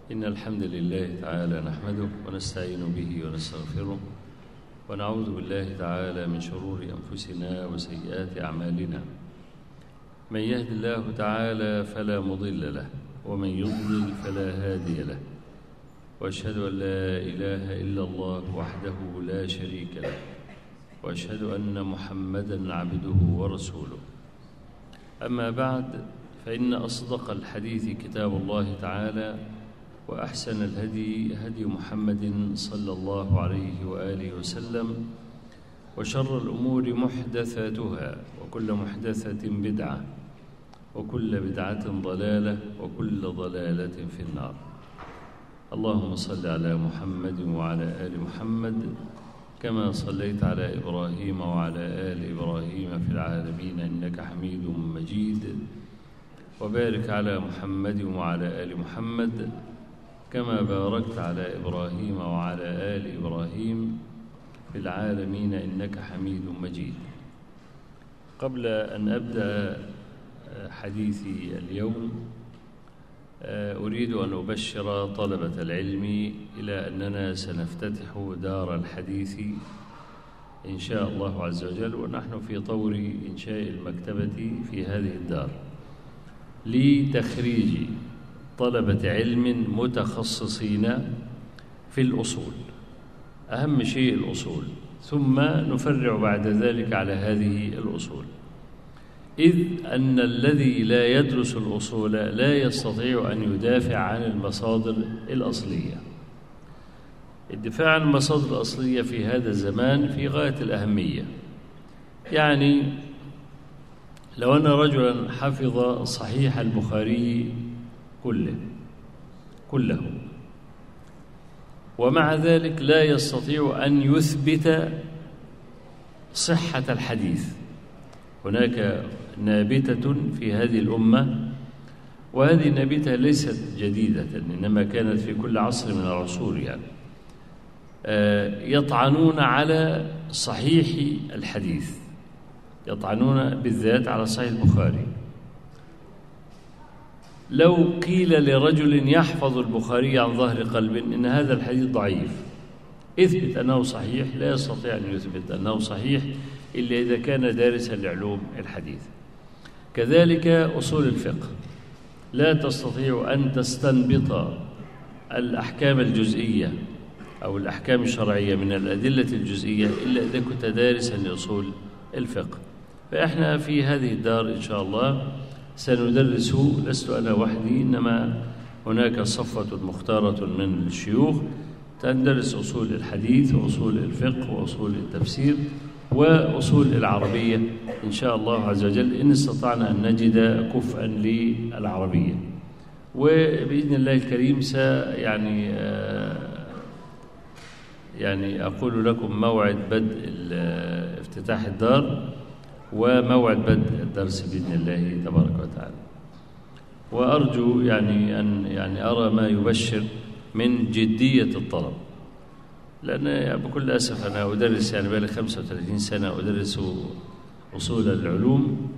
إن الحمد لله تعالى نحمده ونستعين به ونستغفره ونعوذ بالله تعالى من شرور أنفسنا وسيئات أعمالنا من يهد الله تعالى فلا مضل له ومن يضلل فلا هادي له وأشهد أن لا إله إلا الله وحده لا شريك له وأشهد أن محمدا عبده ورسوله أما بعد فإن أصدق الحديث كتاب الله تعالى وأحسن الهدي هدي محمد صلى الله عليه وآله وسلم وشر الأمور محدثاتها وكل محدثة بدعة وكل بدعة ضلالة وكل ضلالة في النار اللهم صل على محمد وعلى آل محمد كما صليت على إبراهيم وعلى آل إبراهيم في العالمين إنك حميد مجيد وبارك على محمد وعلى آل محمد كما باركت على إبراهيم وعلى آل إبراهيم في العالمين إنك حميد مجيد قبل أن أبدأ حديثي اليوم أريد أن أبشر طلبة العلم إلى أننا سنفتتح دار الحديث إن شاء الله عز وجل ونحن في طور إنشاء المكتبة في هذه الدار لتخريج طلبة علم متخصصين في الأصول أهم شيء الأصول ثم نفرع بعد ذلك على هذه الأصول إذ أن الذي لا يدرس الأصول لا يستطيع أن يدافع عن المصادر الأصلية الدفاع عن المصادر الأصلية في هذا الزمان في غاية الأهمية يعني لو أن رجلا حفظ صحيح البخاري كله كله ومع ذلك لا يستطيع أن يثبت صحة الحديث هناك نابتة في هذه الأمة وهذه النابتة ليست جديدة إنما كانت في كل عصر من العصور يعني يطعنون على صحيح الحديث يطعنون بالذات على صحيح البخاري لو قيل لرجل يحفظ البخاري عن ظهر قلب إن هذا الحديث ضعيف اثبت أنه صحيح لا يستطيع أن يثبت أنه صحيح إلا إذا كان دارسا لعلوم الحديث كذلك أصول الفقه لا تستطيع أن تستنبط الأحكام الجزئية أو الأحكام الشرعية من الأدلة الجزئية إلا إذا كنت دارسا لأصول الفقه فإحنا في هذه الدار إن شاء الله سندرس لست أنا وحدي إنما هناك صفة مختارة من الشيوخ تندرس أصول الحديث وأصول الفقه وأصول التفسير وأصول العربية إن شاء الله عز وجل إن استطعنا أن نجد كفءا للعربية وبإذن الله الكريم سيعني يعني أقول لكم موعد بدء افتتاح الدار وموعد بدء الدرس بإذن الله تبارك وتعالى وأرجو يعني أن يعني أرى ما يبشر من جدية الطلب لأن يعني بكل أسف أنا أدرس يعني بقالي 35 سنة أدرس أصول العلوم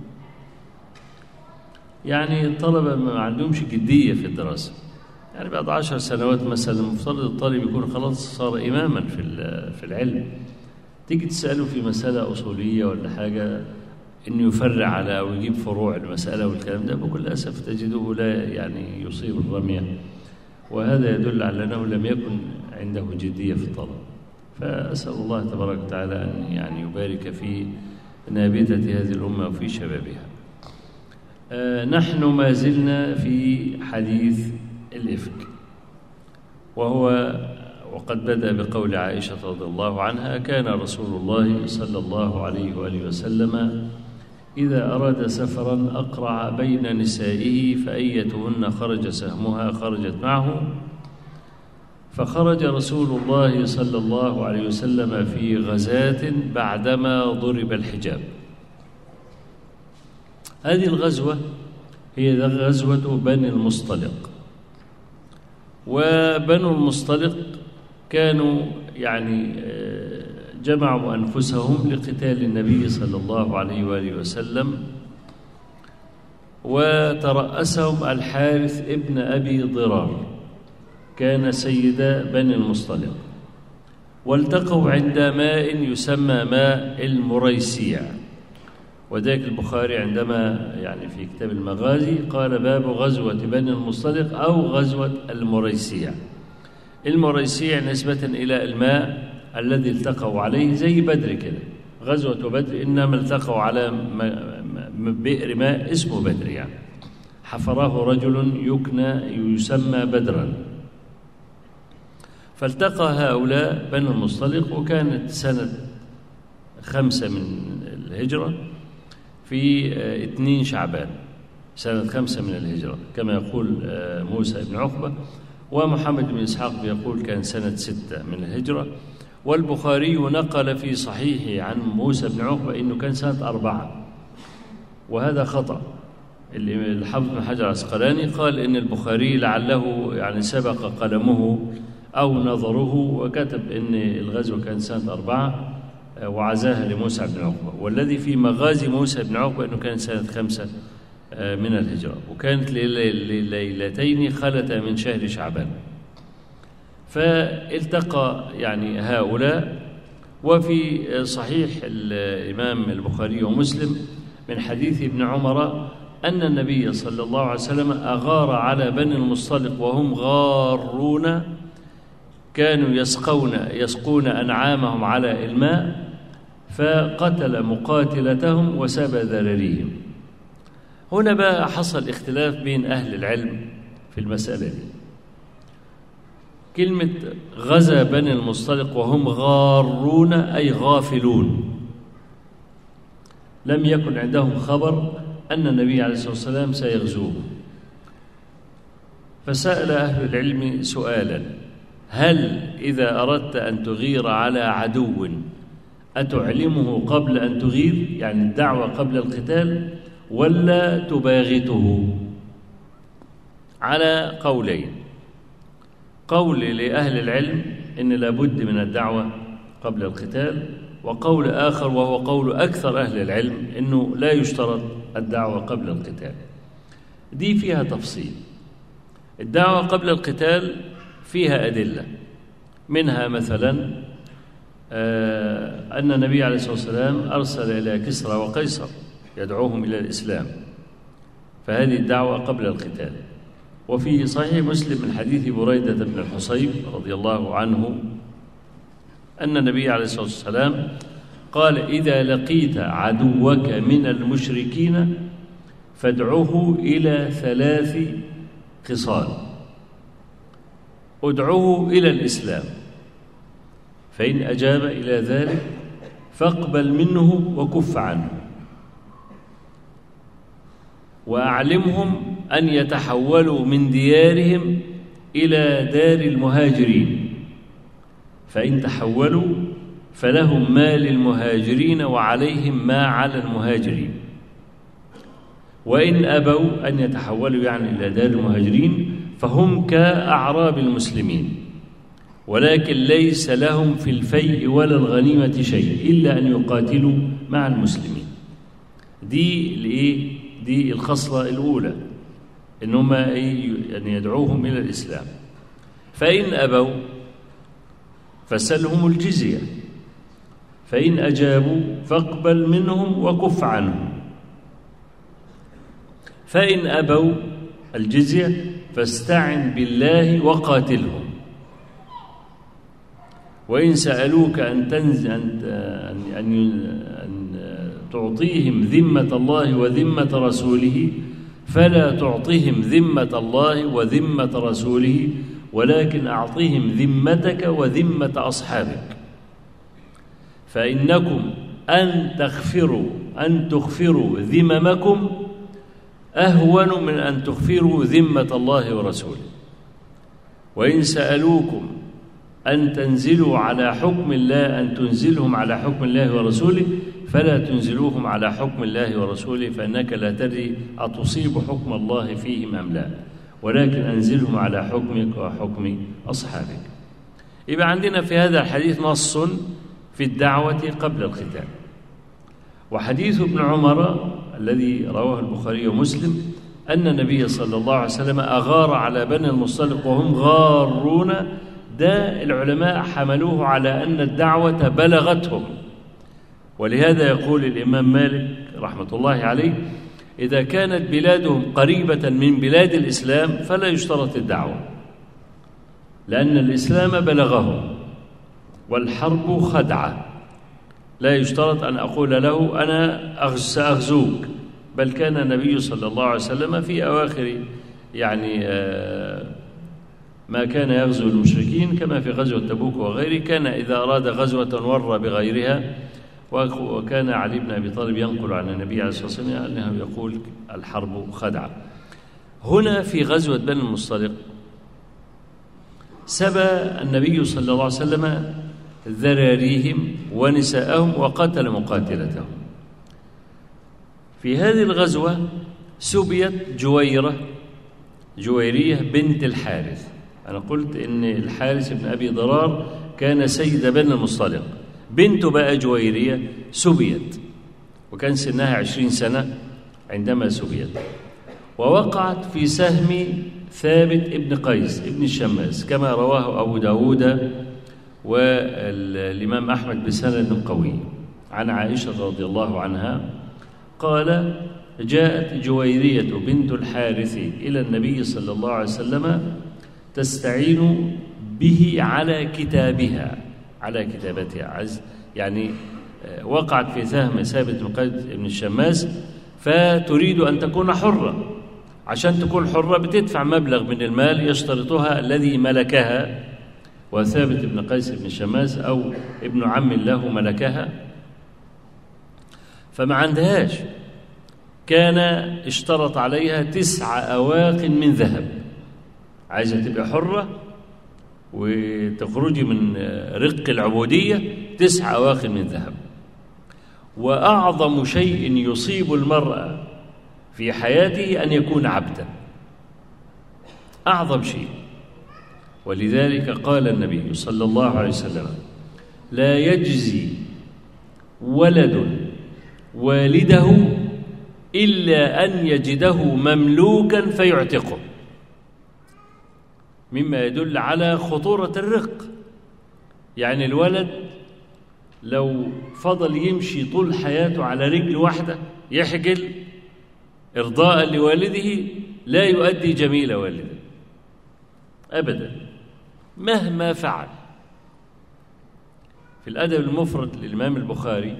يعني الطلبة ما عندهمش جدية في الدراسة يعني بعد عشر سنوات مثلا المفترض الطالب يكون خلاص صار إماما في في العلم تيجي تسأله في مسألة أصولية ولا حاجة إنه يفرع على أو يجيب فروع المسألة والكلام ده بكل أسف تجده لا يعني يصيب الرمية وهذا يدل على أنه لم يكن عنده جدية في الطلب فأسأل الله تبارك وتعالى أن يعني يبارك في نابتة هذه الأمة وفي شبابها آه نحن ما زلنا في حديث الإفك وهو وقد بدأ بقول عائشة رضي الله عنها كان رسول الله صلى الله عليه وآله وسلم إذا أراد سفرا أقرع بين نسائه فأيتهن خرج سهمها خرجت معه فخرج رسول الله صلى الله عليه وسلم في غزاة بعدما ضرب الحجاب هذه الغزوة هي غزوة بني المصطلق وبنو المصطلق كانوا يعني جمعوا أنفسهم لقتال النبي صلى الله عليه وآله وسلم وترأسهم الحارث ابن أبي ضرار كان سيدا بني المصطلق والتقوا عند ماء يسمى ماء المريسيع وذاك البخاري عندما يعني في كتاب المغازي قال باب غزوة بني المصطلق أو غزوة المريسيع المريسيع نسبة إلى الماء الذي التقوا عليه زي بدر كده غزوة بدر إنما التقوا على بئر ماء اسمه بدر يعني حفره رجل يكنى يسمى بدرا فالتقى هؤلاء بنو المصطلق وكانت سنة خمسة من الهجرة في اثنين شعبان سنة خمسة من الهجرة كما يقول موسى بن عقبة ومحمد بن إسحاق بيقول كان سنة ستة من الهجرة والبخاري نقل في صحيحه عن موسى بن عقبة أنه كان سنة أربعة وهذا خطأ الحافظ بن حجر العسقلاني قال إن البخاري لعله يعني سبق قلمه أو نظره وكتب إن الغزو كان سنة أربعة وعزاها لموسى بن عقبة والذي في مغازي موسى بن عقبة أنه كان سنة خمسة من الهجرة وكانت ليلتين خلتا من شهر شعبان فالتقى يعني هؤلاء وفي صحيح الإمام البخاري ومسلم من حديث ابن عمر أن النبي صلى الله عليه وسلم أغار على بني المصطلق وهم غارون كانوا يسقون يسقون أنعامهم على الماء فقتل مقاتلتهم وسبى ذراريهم هنا بقى حصل اختلاف بين أهل العلم في المسألة دي كلمة غزا بني المصطلق وهم غارون أي غافلون لم يكن عندهم خبر أن النبي عليه الصلاة والسلام سيغزوه فسأل أهل العلم سؤالا هل إذا أردت أن تغير على عدو أتعلمه قبل أن تغير يعني الدعوة قبل القتال ولا تباغته على قولين قول لأهل العلم إن لابد من الدعوة قبل القتال وقول آخر وهو قول أكثر أهل العلم إنه لا يشترط الدعوة قبل القتال دي فيها تفصيل الدعوة قبل القتال فيها أدلة منها مثلا أن النبي عليه الصلاة والسلام أرسل إلى كسرى وقيصر يدعوهم إلى الإسلام فهذه الدعوة قبل القتال وفي صحيح مسلم من حديث بريدة بن الحصيب رضي الله عنه أن النبي عليه الصلاة والسلام قال إذا لقيت عدوك من المشركين فادعه إلى ثلاث خصال ادعه إلى الإسلام فإن أجاب إلى ذلك فاقبل منه وكف عنه وأعلمهم أن يتحولوا من ديارهم إلى دار المهاجرين فإن تحولوا فلهم ما للمهاجرين وعليهم ما على المهاجرين وإن أبوا أن يتحولوا يعني إلى دار المهاجرين فهم كأعراب المسلمين ولكن ليس لهم في الفيء ولا الغنيمة شيء إلا أن يقاتلوا مع المسلمين دي الإيه؟ دي الخصلة الأولى إن هم يعني يدعوهم إلى الإسلام فإن أبوا فسلهم الجزية فإن أجابوا فاقبل منهم وكف عنهم فإن أبوا الجزية فاستعن بالله وقاتلهم وإن سألوك أن تنزل أن أن أن تعطيهم ذمة الله وذمة رسوله فلا تعطيهم ذمة الله وذمة رسوله ولكن أعطيهم ذمتك وذمة أصحابك فإنكم أن تغفروا أن تغفروا ذممكم أهون من أن تغفروا ذمة الله ورسوله وإن سألوكم أن تنزلوا على حكم الله أن تنزلهم على حكم الله ورسوله فلا تنزلوهم على حكم الله ورسوله فإنك لا تدري أتصيب حكم الله فيهم أم لا ولكن أنزلهم على حكمك وحكم أصحابك يبقى عندنا في هذا الحديث نص في الدعوة قبل الختان وحديث ابن عمر الذي رواه البخاري ومسلم أن النبي صلى الله عليه وسلم أغار على بني المصطلق وهم غارون ده العلماء حملوه على أن الدعوة بلغتهم ولهذا يقول الإمام مالك رحمة الله عليه إذا كانت بلادهم قريبة من بلاد الإسلام فلا يشترط الدعوة لأن الإسلام بلغهم والحرب خدعة لا يشترط أن أقول له أنا سأغزوك بل كان النبي صلى الله عليه وسلم في أواخر يعني ما كان يغزو المشركين كما في غزوة تبوك وغيره كان إذا أراد غزوة ور بغيرها وكان علي بن أبي طالب ينقل عن النبي عليه الصلاة والسلام أنه يقول الحرب خدعة هنا في غزوة بني المصطلق سبى النبي صلى الله عليه وسلم ذراريهم ونساءهم وقتل مقاتلتهم في هذه الغزوة سبيت جويرة جويرية بنت الحارث أنا قلت إن الحارث بن أبي ضرار كان سيد بني المصطلق بنته بقى جويرية سبيت وكان سنها عشرين سنة عندما سبيت ووقعت في سهم ثابت ابن قيس ابن الشماس كما رواه أبو داود والإمام أحمد بسند قوي عن عائشة رضي الله عنها قال جاءت جويرية بنت الحارث إلى النبي صلى الله عليه وسلم تستعين به على كتابها على كتابتها عز يعني وقعت في سهم ثابت بن قيس بن الشماس فتريد أن تكون حرة عشان تكون حرة بتدفع مبلغ من المال يشترطها الذي ملكها وثابت بن قيس بن شماس أو ابن عم له ملكها فما عندهاش كان اشترط عليها تسع أواق من ذهب عايزة تبقى حرة وتخرجي من رق العبودية تسع أواق من ذهب وأعظم شيء يصيب المرأة في حياته أن يكون عبدا أعظم شيء ولذلك قال النبي صلى الله عليه وسلم لا يجزي ولد والده إلا أن يجده مملوكا فيعتقه مما يدل على خطورة الرق يعني الولد لو فضل يمشي طول حياته على رجل واحدة يحجل إرضاء لوالده لا يؤدي جميل والده أبدا مهما فعل في الأدب المفرد للإمام البخاري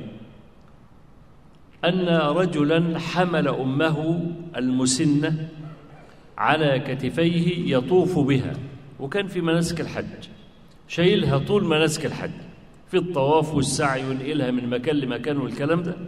أن رجلا حمل أمه المسنة على كتفيه يطوف بها وكان في مناسك الحج شايلها طول مناسك الحج في الطواف والسعي وينقلها من مكان لمكان والكلام ده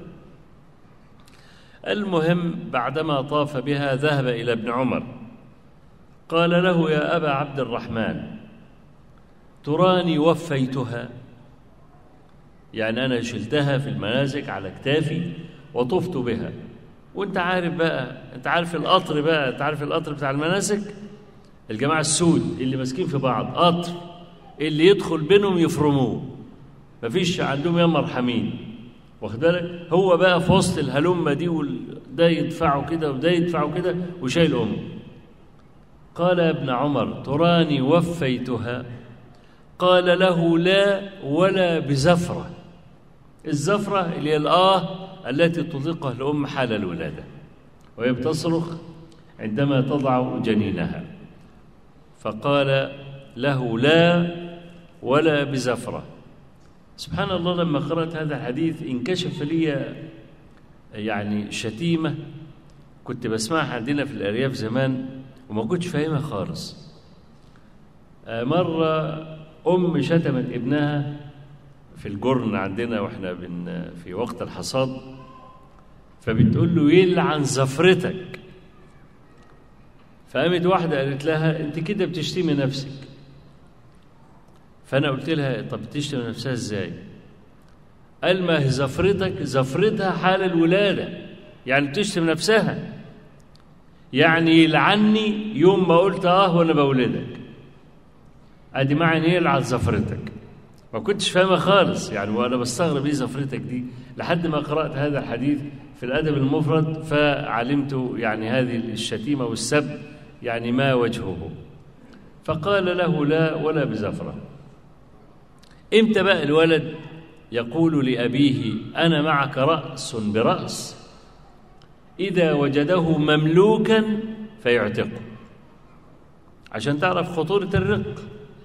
المهم بعدما طاف بها ذهب إلى ابن عمر قال له يا أبا عبد الرحمن تراني وفيتها يعني أنا شلتها في المناسك على كتافي وطفت بها وانت عارف بقى انت عارف القطر بقى انت عارف القطر بتاع المناسك الجماعة السود اللي ماسكين في بعض قطر اللي يدخل بينهم يفرموه مفيش عندهم يا مرحمين واخد بالك هو بقى في وسط الهلمه دي وده يدفعه كده وده يدفعه كده وشايل امه قال يا ابن عمر تراني وفيتها قال له لا ولا بزفره الزفره اللي هي الاه التي تطلقها الام حال الولاده وهي بتصرخ عندما تضع جنينها فقال له لا ولا بزفره سبحان الله لما قرأت هذا الحديث انكشف لي يعني شتيمة كنت بسمعها عندنا في الأرياف زمان وما كنتش فاهمها خالص مرة أم شتمت ابنها في الجرن عندنا واحنا بن في وقت الحصاد فبتقول له يلعن زفرتك فقامت واحدة قالت لها أنت كده بتشتمي نفسك فأنا قلت لها طب بتشتم نفسها إزاي؟ قال ما هي زفرتك زفرتها حال الولادة يعني بتشتم نفسها يعني يلعني يوم ما قلت آه وأنا بولدك أدي معنى يلعن زفرتك ما كنتش فاهمها خالص يعني وأنا بستغرب إيه زفرتك دي لحد ما قرأت هذا الحديث في الأدب المفرد فعلمت يعني هذه الشتيمة والسب يعني ما وجهه فقال له لا ولا بزفرة امتى بقى الولد يقول لأبيه أنا معك رأس برأس إذا وجده مملوكا فيعتقه عشان تعرف خطورة الرق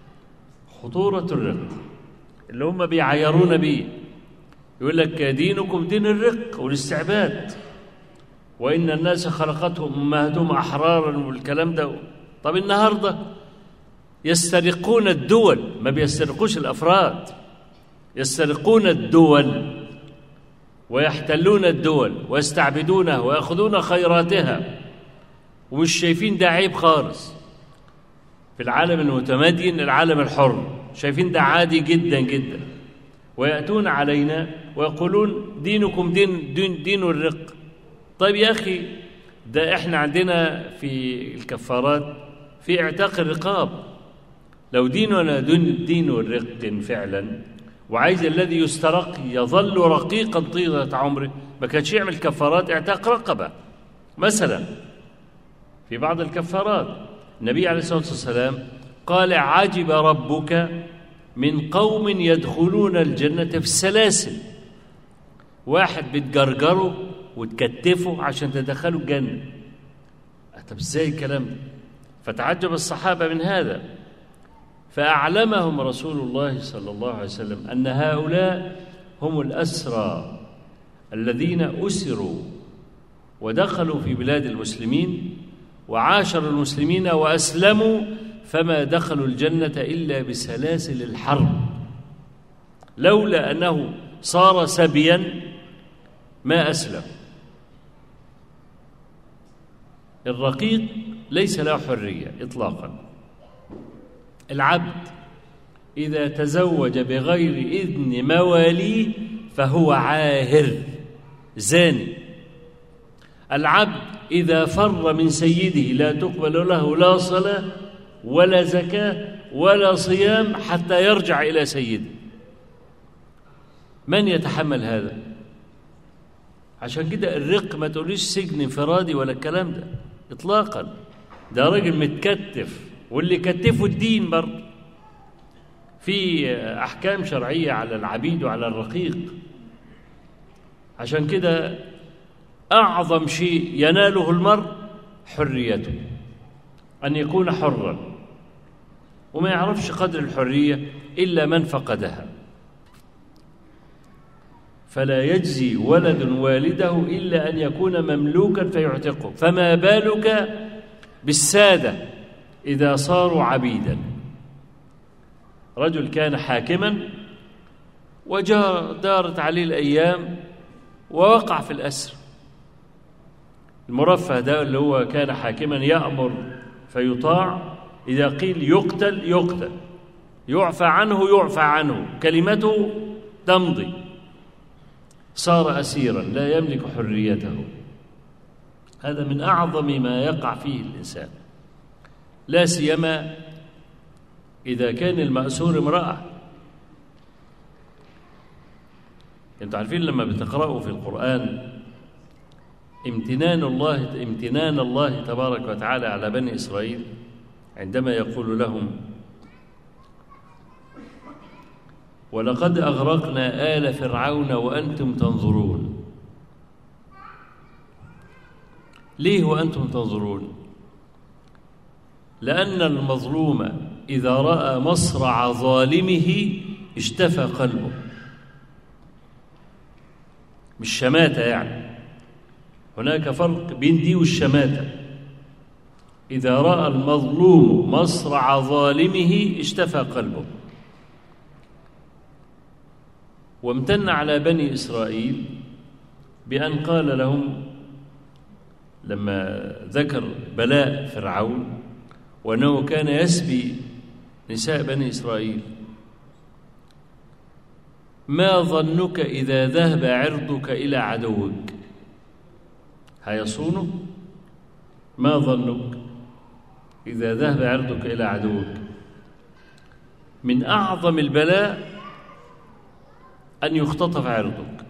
خطورة الرق اللي هم بيعيرون بيه يقول لك دينكم دين الرق والاستعباد وإن الناس خلقتهم أمهاتهم أحرارا والكلام ده طب النهاردة يسترقون الدول ما بيسترقوش الأفراد يسترقون الدول ويحتلون الدول ويستعبدونها ويأخذون خيراتها ومش شايفين ده عيب خالص في العالم المتمدين العالم الحر شايفين ده عادي جدا جدا ويأتون علينا ويقولون دينكم دين دين, دين الرق طيب يا أخي ده إحنا عندنا في الكفارات في اعتاق الرقاب لو ديننا دين, دين الرق فعلا وعايز الذي يسترق يظل رقيقا طيلة عمره ما كانش يعمل كفارات اعتاق رقبة مثلا في بعض الكفارات النبي عليه الصلاة والسلام قال عجب ربك من قوم يدخلون الجنة في السلاسل واحد بتجرجره وتكتفه عشان تدخله الجنة طب ازاي الكلام ده فتعجب الصحابة من هذا فأعلمهم رسول الله صلى الله عليه وسلم أن هؤلاء هم الأسرى الذين أسروا ودخلوا في بلاد المسلمين وعاشروا المسلمين وأسلموا فما دخلوا الجنة إلا بسلاسل الحرب لولا أنه صار سبيا ما أسلم الرقيق ليس له حرية إطلاقا العبد إذا تزوج بغير إذن مواليه فهو عاهر زاني العبد إذا فر من سيده لا تقبل له لا صلاة ولا زكاة ولا صيام حتى يرجع إلى سيده من يتحمل هذا عشان كده الرق ما تقوليش سجن انفرادي ولا الكلام ده اطلاقا ده راجل متكتف واللي كتفه الدين برضه في احكام شرعيه على العبيد وعلى الرقيق عشان كده اعظم شيء يناله المرء حريته ان يكون حرا وما يعرفش قدر الحريه الا من فقدها فلا يجزي ولد والده الا ان يكون مملوكا فيعتقه فما بالك بالساده اذا صاروا عبيدا رجل كان حاكما ودارت عليه الايام ووقع في الاسر المرفه ده اللي هو كان حاكما يامر فيطاع اذا قيل يقتل يقتل يعفى عنه يعفى عنه كلمته تمضي صار اسيرا لا يملك حريته هذا من اعظم ما يقع فيه الانسان لا سيما اذا كان الماسور امراه انتوا عارفين لما بتقراوا في القران امتنان الله امتنان الله تبارك وتعالى على بني اسرائيل عندما يقول لهم ولقد اغرقنا ال فرعون وانتم تنظرون ليه وانتم تنظرون لان المظلوم اذا راى مصرع ظالمه اشتفى قلبه مش شماته يعني هناك فرق بين دي والشماته اذا راى المظلوم مصرع ظالمه اشتفى قلبه وامتن على بني اسرائيل بان قال لهم لما ذكر بلاء فرعون وانه كان يسبي نساء بني اسرائيل ما ظنك اذا ذهب عرضك الى عدوك هيصونك ما ظنك اذا ذهب عرضك الى عدوك من اعظم البلاء أن يختطف عرضك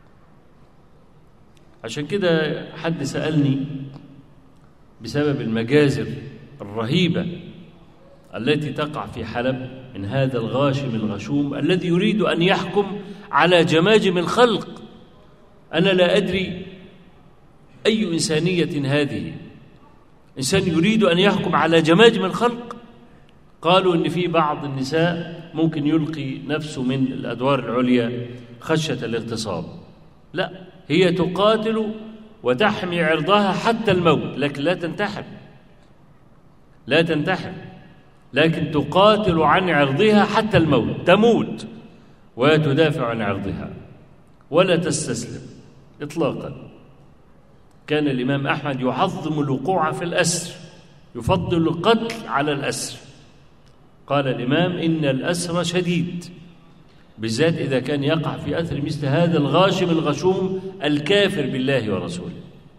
عشان كده حد سألني بسبب المجازر الرهيبة التي تقع في حلب من هذا الغاشم الغشوم الذي يريد أن يحكم على جماجم الخلق أنا لا أدري أي إنسانية هذه إنسان يريد أن يحكم على جماجم الخلق قالوا إن في بعض النساء ممكن يلقي نفسه من الأدوار العليا خشية الاغتصاب لا هي تقاتل وتحمي عرضها حتى الموت لكن لا تنتحر لا تنتحر لكن تقاتل عن عرضها حتى الموت تموت وتدافع عن عرضها ولا تستسلم اطلاقا كان الامام احمد يعظم الوقوع في الاسر يفضل القتل على الاسر قال الامام ان الاسر شديد بالذات اذا كان يقع في اثر مثل هذا الغاشم الغشوم الكافر بالله ورسوله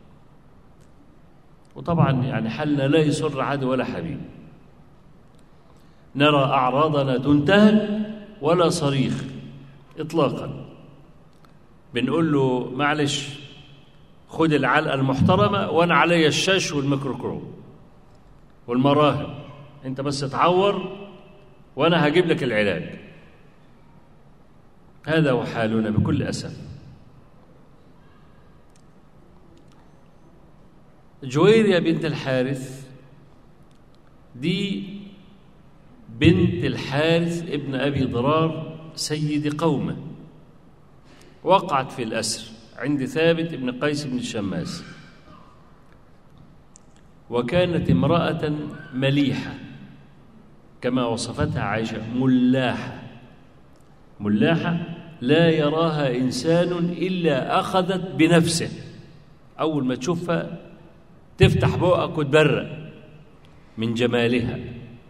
وطبعا يعني حالنا لا يسر عدو ولا حبيب نرى أعراضنا تنتهك ولا صريخ إطلاقا بنقول له معلش خد العلقة المحترمة وأنا علي الشاش والميكروكروم والمراهم أنت بس تعور وأنا هجيب لك العلاج هذا هو حالنا بكل أسف جويريا بنت الحارث دي بنت الحارث ابن أبي ضرار سيد قومه وقعت في الأسر عند ثابت بن قيس بن الشماس وكانت امرأة مليحة كما وصفتها عائشة ملاحة ملاحة لا يراها إنسان إلا أخذت بنفسه أول ما تشوفها تفتح بقك وتبرق من جمالها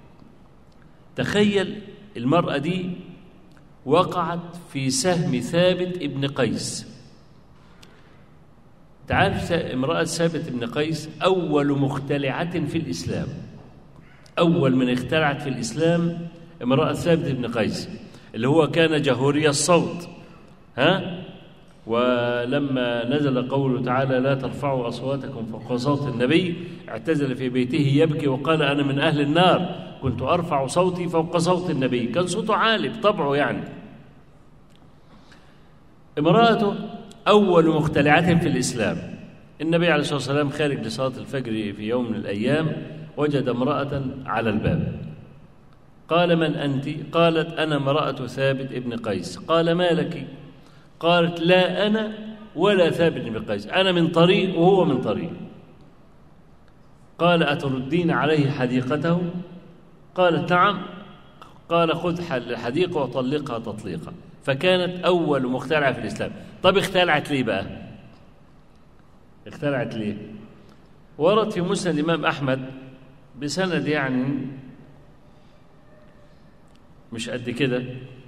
تخيل المرأة دي وقعت في سهم ثابت ابن قيس تعرف امرأة ثابت بن قيس أول مختلعة في الإسلام أول من اخترعت في الإسلام امرأة ثابت بن قيس اللي هو كان جهوري الصوت ها ولما نزل قوله تعالى لا ترفعوا أصواتكم فوق صوت النبي اعتزل في بيته يبكي وقال أنا من أهل النار كنت أرفع صوتي فوق صوت النبي كان صوته عالي بطبعه يعني امرأته أول مختلعة في الإسلام النبي عليه الصلاة والسلام خارج لصلاة الفجر في يوم من الأيام وجد امرأة على الباب قال من أنت؟ قالت أنا امرأة ثابت ابن قيس قال ما لك؟ قالت لا أنا ولا ثابت بن قيس أنا من طريق وهو من طريق قال أتردين عليه حديقته قالت نعم قال خذ الحديقة وطلقها تطليقا فكانت أول مخترعة في الإسلام طب اخترعت ليه بقى اخترعت ليه ورد في مسند الإمام أحمد بسند يعني مش قد كده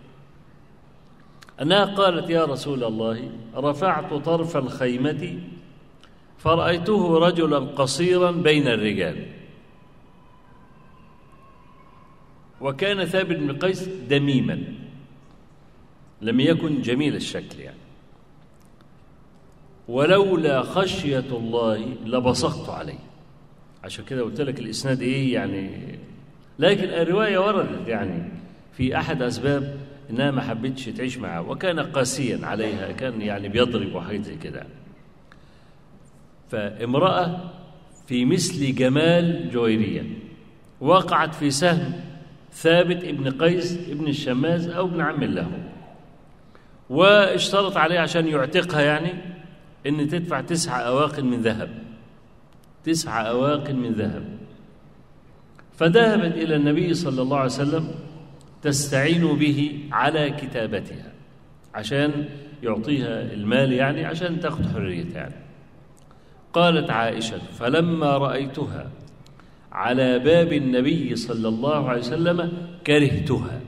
أنها قالت يا رسول الله رفعت طرف الخيمة فرأيته رجلا قصيرا بين الرجال وكان ثابت بن قيس دميما لم يكن جميل الشكل يعني ولولا خشية الله لبصقت عليه عشان كده قلت لك الإسناد إيه يعني لكن الرواية وردت يعني في أحد أسباب إنها ما حبتش تعيش معه وكان قاسيا عليها كان يعني بيضرب وحاجات زي كده فامرأة في مثل جمال جويرية وقعت في سهم ثابت ابن قيس ابن الشماز أو ابن عم له واشترط عليه عشان يعتقها يعني ان تدفع تسع أواق من ذهب تسع أواق من ذهب فذهبت إلى النبي صلى الله عليه وسلم تستعين به على كتابتها عشان يعطيها المال يعني عشان تاخذ حريتها يعني قالت عائشة فلما رأيتها على باب النبي صلى الله عليه وسلم كرهتها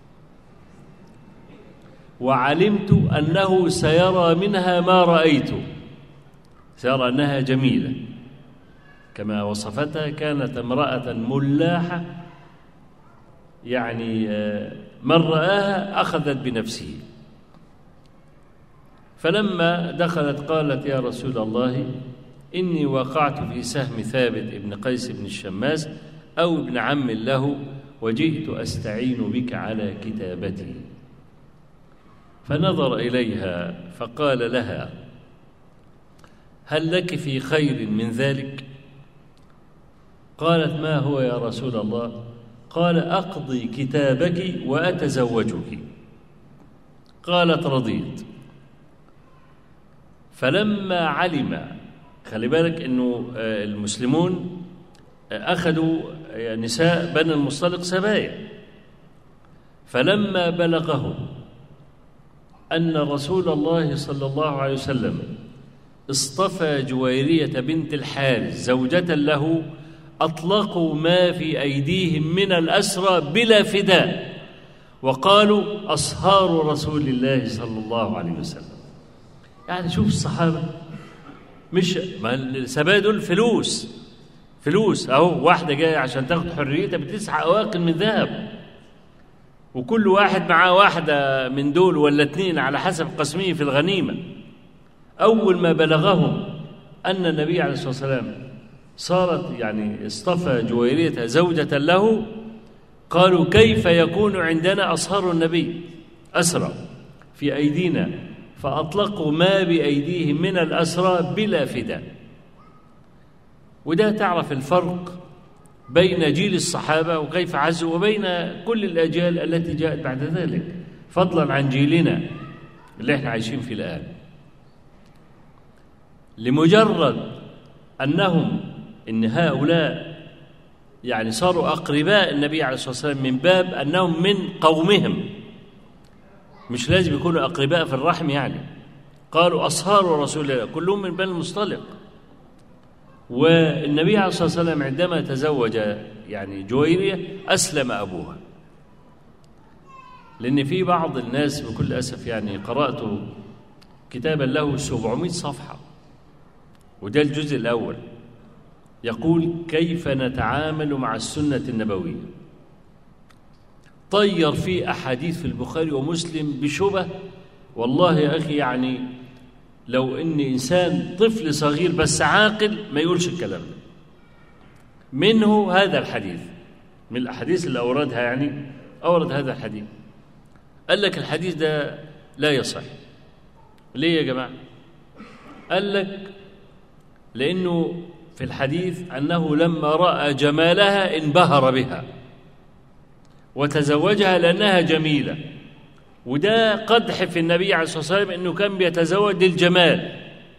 وعلمت أنه سيرى منها ما رأيت سيرى أنها جميلة كما وصفتها كانت امرأة ملاحة يعني من رآها أخذت بنفسه فلما دخلت قالت يا رسول الله إني وقعت في سهم ثابت ابن قيس بن الشماس أو ابن عم له وجئت أستعين بك على كتابتي فنظر إليها فقال لها هل لك في خير من ذلك قالت ما هو يا رسول الله قال أقضي كتابك وأتزوجك قالت رضيت فلما علم خلي بالك انه المسلمون اخذوا نساء بني المصطلق سبايا فلما بلغهم ان رسول الله صلى الله عليه وسلم اصطفى جويريه بنت الحارث زوجه له اطلقوا ما في ايديهم من الاسرى بلا فداء وقالوا اصهار رسول الله صلى الله عليه وسلم يعني شوف الصحابه مش ما السبايا دول فلوس فلوس اهو واحده جايه عشان تاخد حريتها بتسعى اواقل من ذهب وكل واحد معاه واحده من دول ولا اتنين على حسب قسمه في الغنيمه اول ما بلغهم ان النبي عليه الصلاه والسلام صارت يعني اصطفى جويريه زوجه له قالوا كيف يكون عندنا اصهار النبي اسرى في ايدينا فأطلقوا ما بأيديهم من الأسرى بلا فداء وده تعرف الفرق بين جيل الصحابة وكيف عزوا وبين كل الأجيال التي جاءت بعد ذلك فضلا عن جيلنا اللي احنا عايشين فيه الآن لمجرد أنهم إن هؤلاء يعني صاروا أقرباء النبي عليه الصلاة والسلام من باب أنهم من قومهم مش لازم يكونوا أقرباء في الرحم يعني قالوا أصهار رسول الله كلهم من بني المصطلق والنبي عليه الصلاة والسلام عندما تزوج يعني جويرية أسلم أبوها لأن في بعض الناس بكل أسف يعني قرأت كتابا له 700 صفحة وده الجزء الأول يقول كيف نتعامل مع السنة النبوية طير فيه أحاديث في البخاري ومسلم بشبه والله يا أخي يعني لو إن إنسان طفل صغير بس عاقل ما يقولش الكلام ده منه هذا الحديث من الأحاديث اللي أوردها يعني أورد هذا الحديث قال لك الحديث ده لا يصح ليه يا جماعة قال لك لأنه في الحديث أنه لما رأى جمالها انبهر بها وتزوجها لأنها جميلة وده قدح في النبي عليه الصلاة والسلام أنه كان بيتزوج للجمال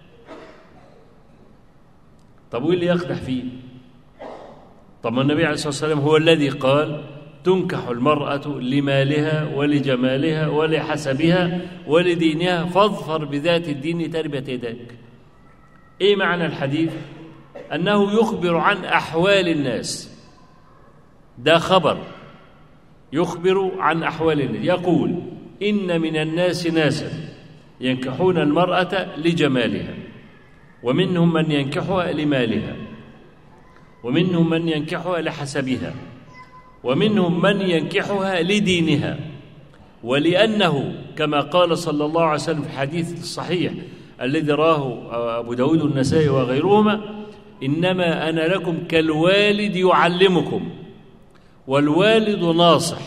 طب وإيه اللي يقدح فيه طب ما النبي عليه الصلاة والسلام هو الذي قال تنكح المرأة لمالها ولجمالها ولحسبها ولدينها فاظفر بذات الدين تربة يداك ايه معنى الحديث انه يخبر عن احوال الناس ده خبر يخبر عن احوال الناس يقول ان من الناس ناسا ينكحون المراه لجمالها ومنهم من ينكحها لمالها ومنهم من ينكحها لحسبها ومنهم من ينكحها لدينها ولأنه كما قال صلى الله عليه وسلم في الحديث الصحيح الذي راه أبو داود النسائي وغيرهما إنما أنا لكم كالوالد يعلمكم والوالد ناصح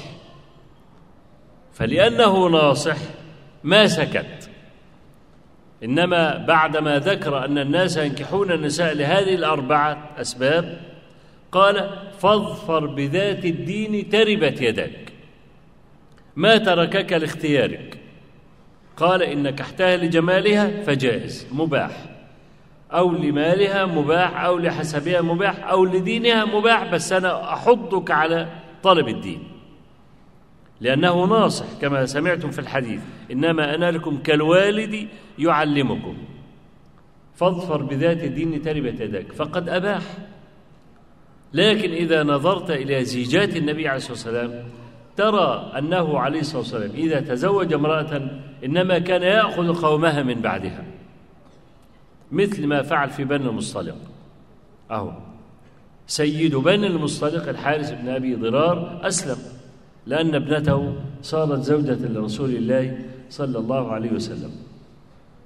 فلأنه ناصح ما سكت إنما بعدما ذكر أن الناس ينكحون النساء لهذه الأربعة أسباب قال فاظفر بذات الدين تربت يدك ما تركك لاختيارك قال إن نكحتها لجمالها فجائز مباح أو لمالها مباح أو لحسبها مباح أو لدينها مباح بس أنا أحضك على طلب الدين لأنه ناصح كما سمعتم في الحديث إنما أنا لكم كالوالد يعلمكم فاظفر بذات الدين تربت يداك فقد أباح لكن إذا نظرت إلى زيجات النبي عليه الصلاة والسلام ترى أنه عليه الصلاة والسلام إذا تزوج امرأة إنما كان يأخذ قومها من بعدها مثل ما فعل في بني المصطلق أهو سيد بني المصطلق الحارث بن أبي ضرار أسلم لأن ابنته صارت زوجة لرسول الله صلى الله عليه وسلم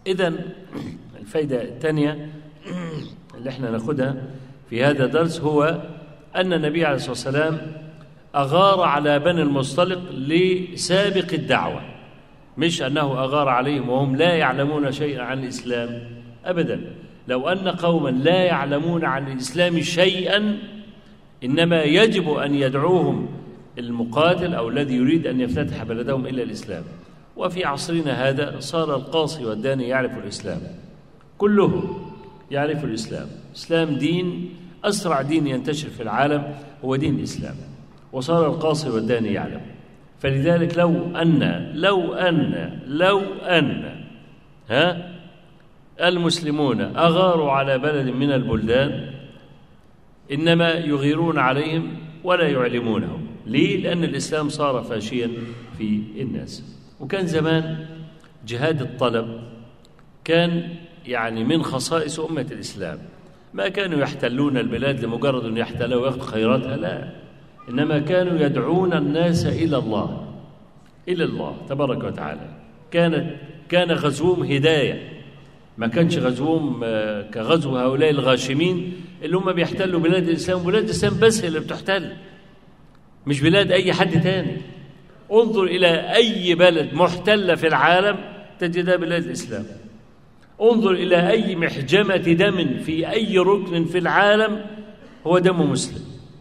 إذا الفايدة الثانية اللي احنا ناخدها في هذا الدرس هو أن النبي عليه الصلاة والسلام أغار على بني المصطلق لسابق الدعوة مش أنه أغار عليهم وهم لا يعلمون شيئا عن الإسلام أبدا لو أن قوما لا يعلمون عن الإسلام شيئا إنما يجب أن يدعوهم المقاتل أو الذي يريد أن يفتتح بلدهم إلى الإسلام وفي عصرنا هذا صار القاصي والداني يعرف الإسلام كلهم يعرف الإسلام الإسلام دين أسرع دين ينتشر في العالم هو دين الإسلام وصار القاصي والداني يعلم فلذلك لو أن لو أن لو أن ها المسلمون أغاروا على بلد من البلدان إنما يغيرون عليهم ولا يعلمونهم ليه؟ لأن الإسلام صار فاشيا في الناس وكان زمان جهاد الطلب كان يعني من خصائص أمة الإسلام ما كانوا يحتلون البلاد لمجرد أن يحتلوا ويأخذوا خيراتها لا إنما كانوا يدعون الناس إلى الله إلى الله تبارك وتعالى كانت كان غزوهم هداية ما كانش غزوهم كغزو هؤلاء الغاشمين اللي هم بيحتلوا بلاد الإسلام بلاد الإسلام بس اللي بتحتل مش بلاد أي حد تاني انظر إلى أي بلد محتلة في العالم تجدها بلاد الإسلام انظر إلى أي محجمة دم في أي ركن في العالم هو دم مسلم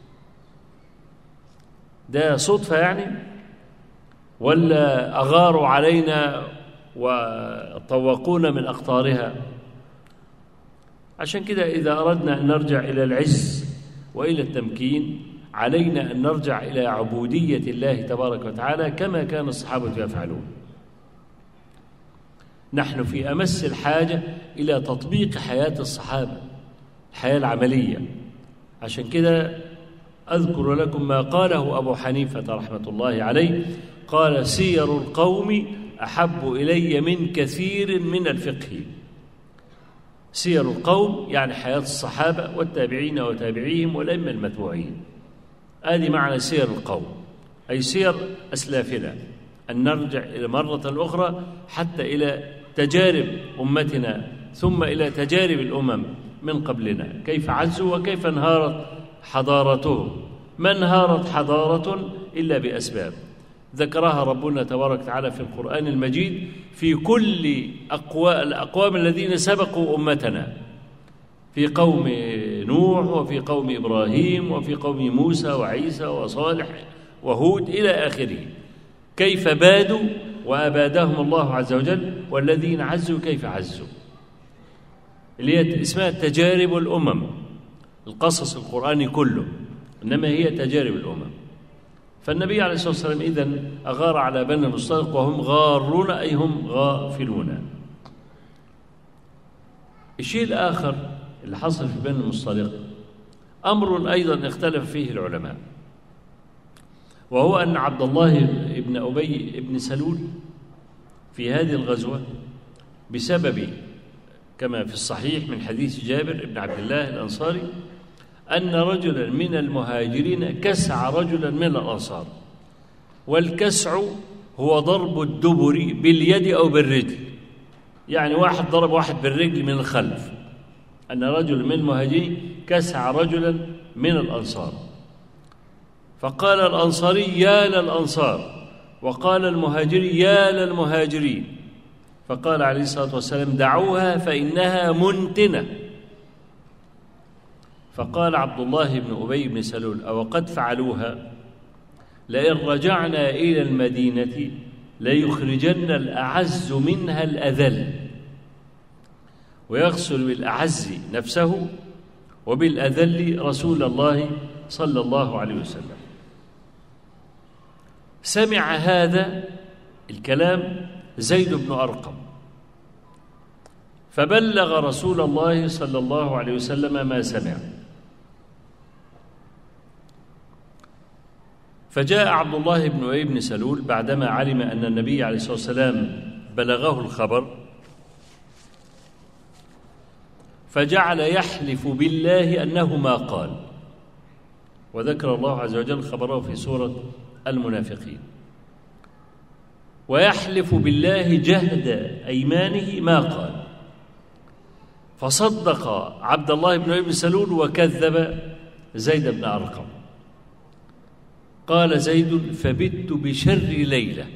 ده صدفة يعني ولا أغاروا علينا وطوقونا من أقطارها عشان كده إذا أردنا أن نرجع إلى العز وإلى التمكين علينا أن نرجع إلى عبودية الله تبارك وتعالى كما كان الصحابة يفعلون نحن في أمس الحاجة إلى تطبيق حياة الصحابة الحياة العملية عشان كده أذكر لكم ما قاله أبو حنيفة رحمة الله عليه قال سير القوم أحب إلي من كثير من الفقه سير القوم يعني حياة الصحابة والتابعين وتابعيهم والأئمة المتبوعين هذه معنى سير القوم أي سير أسلافنا أن نرجع إلى مرة أخرى حتى إلى تجارب أمتنا ثم إلى تجارب الأمم من قبلنا كيف عزوا وكيف انهارت حضارتهم ما انهارت حضارة إلا بأسباب ذكرها ربنا تبارك وتعالى في القرآن المجيد في كل أقوى الأقوام الذين سبقوا أمتنا في قوم نوح وفي قوم إبراهيم وفي قوم موسى وعيسى وصالح وهود إلى آخره كيف بادوا وأبادهم الله عز وجل والذين عزوا كيف عزوا اللي هي اسمها تجارب الأمم القصص القرآني كله إنما هي تجارب الأمم فالنبي عليه الصلاة والسلام إذن أغار على بني المصطلق وهم غارون أي هم غافلون الشيء الآخر اللي حصل في بني المصطلق أمر أيضا اختلف فيه العلماء وهو أن عبد الله بن أبي بن سلول في هذه الغزوة بسبب كما في الصحيح من حديث جابر بن عبد الله الأنصاري أن رجلا من المهاجرين كسع رجلا من الأنصار والكسع هو ضرب الدبر باليد أو بالرجل يعني واحد ضرب واحد بالرجل من الخلف أن رجل من المهاجرين كسع رجلا من الأنصار فقال الأنصاري يا للأنصار وقال المهاجري يا للمهاجرين فقال عليه الصلاة والسلام دعوها فإنها منتنة فقال عبد الله بن أبي بن سلول أو قد فعلوها لئن رجعنا إلى المدينة ليخرجن الأعز منها الأذل ويغسل بالأعز نفسه وبالأذل رسول الله صلى الله عليه وسلم سمع هذا الكلام زيد بن أرقم فبلغ رسول الله صلى الله عليه وسلم ما سمع فجاء عبد الله بن أبي بن سلول بعدما علم أن النبي عليه الصلاة والسلام بلغه الخبر فجعل يحلف بالله أنه ما قال وذكر الله عز وجل خبره في سورة المنافقين ويحلف بالله جهد أيمانه ما قال فصدق عبد الله بن ابي سلول وكذب زيد بن ارقم قال زيد فبت بشر ليله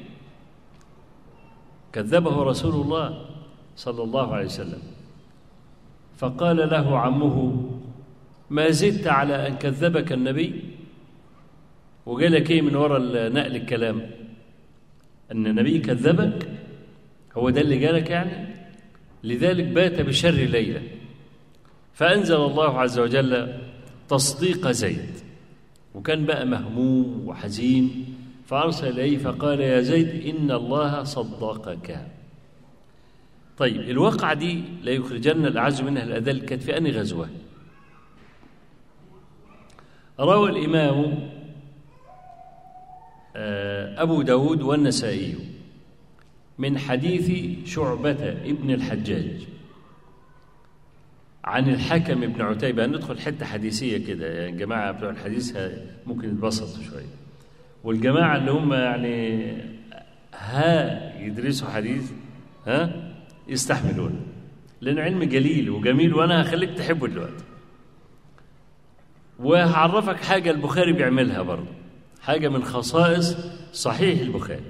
كذبه رسول الله صلى الله عليه وسلم فقال له عمه ما زدت على ان كذبك النبي وقال لك ايه من وراء نقل الكلام ان النبي كذبك هو ده اللي قالك يعني لذلك بات بشر ليله فانزل الله عز وجل تصديق زيد وكان بقى مهموم وحزين فارسل اليه فقال يا زيد ان الله صدقك طيب الواقعة دي لا يخرجن الأعز منها الأذل كانت في أنهي غزوة روى الإمام أبو داود والنسائي من حديث شعبة ابن الحجاج عن الحكم ابن عتيبة ندخل حتة حديثية كده يعني جماعة بتوع الحديث ممكن يتبسطوا شوية والجماعة اللي هم يعني ها يدرسوا حديث ها يستحملون لأنه علم جليل وجميل وأنا هخليك تحبه دلوقتي وهعرفك حاجة البخاري بيعملها برضه حاجة من خصائص صحيح البخاري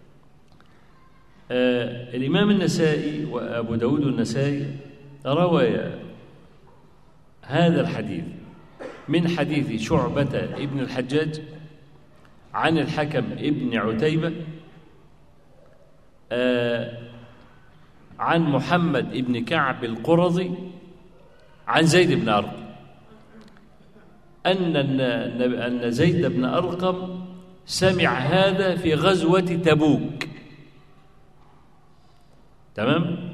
آه الإمام النسائي وأبو داود النسائي روى هذا الحديث من حديث شعبة ابن الحجاج عن الحكم ابن عتيبة آه عن محمد ابن كعب القرظي عن زيد بن أرقم أن أن زيد بن أرقم سمع هذا في غزوة تبوك تمام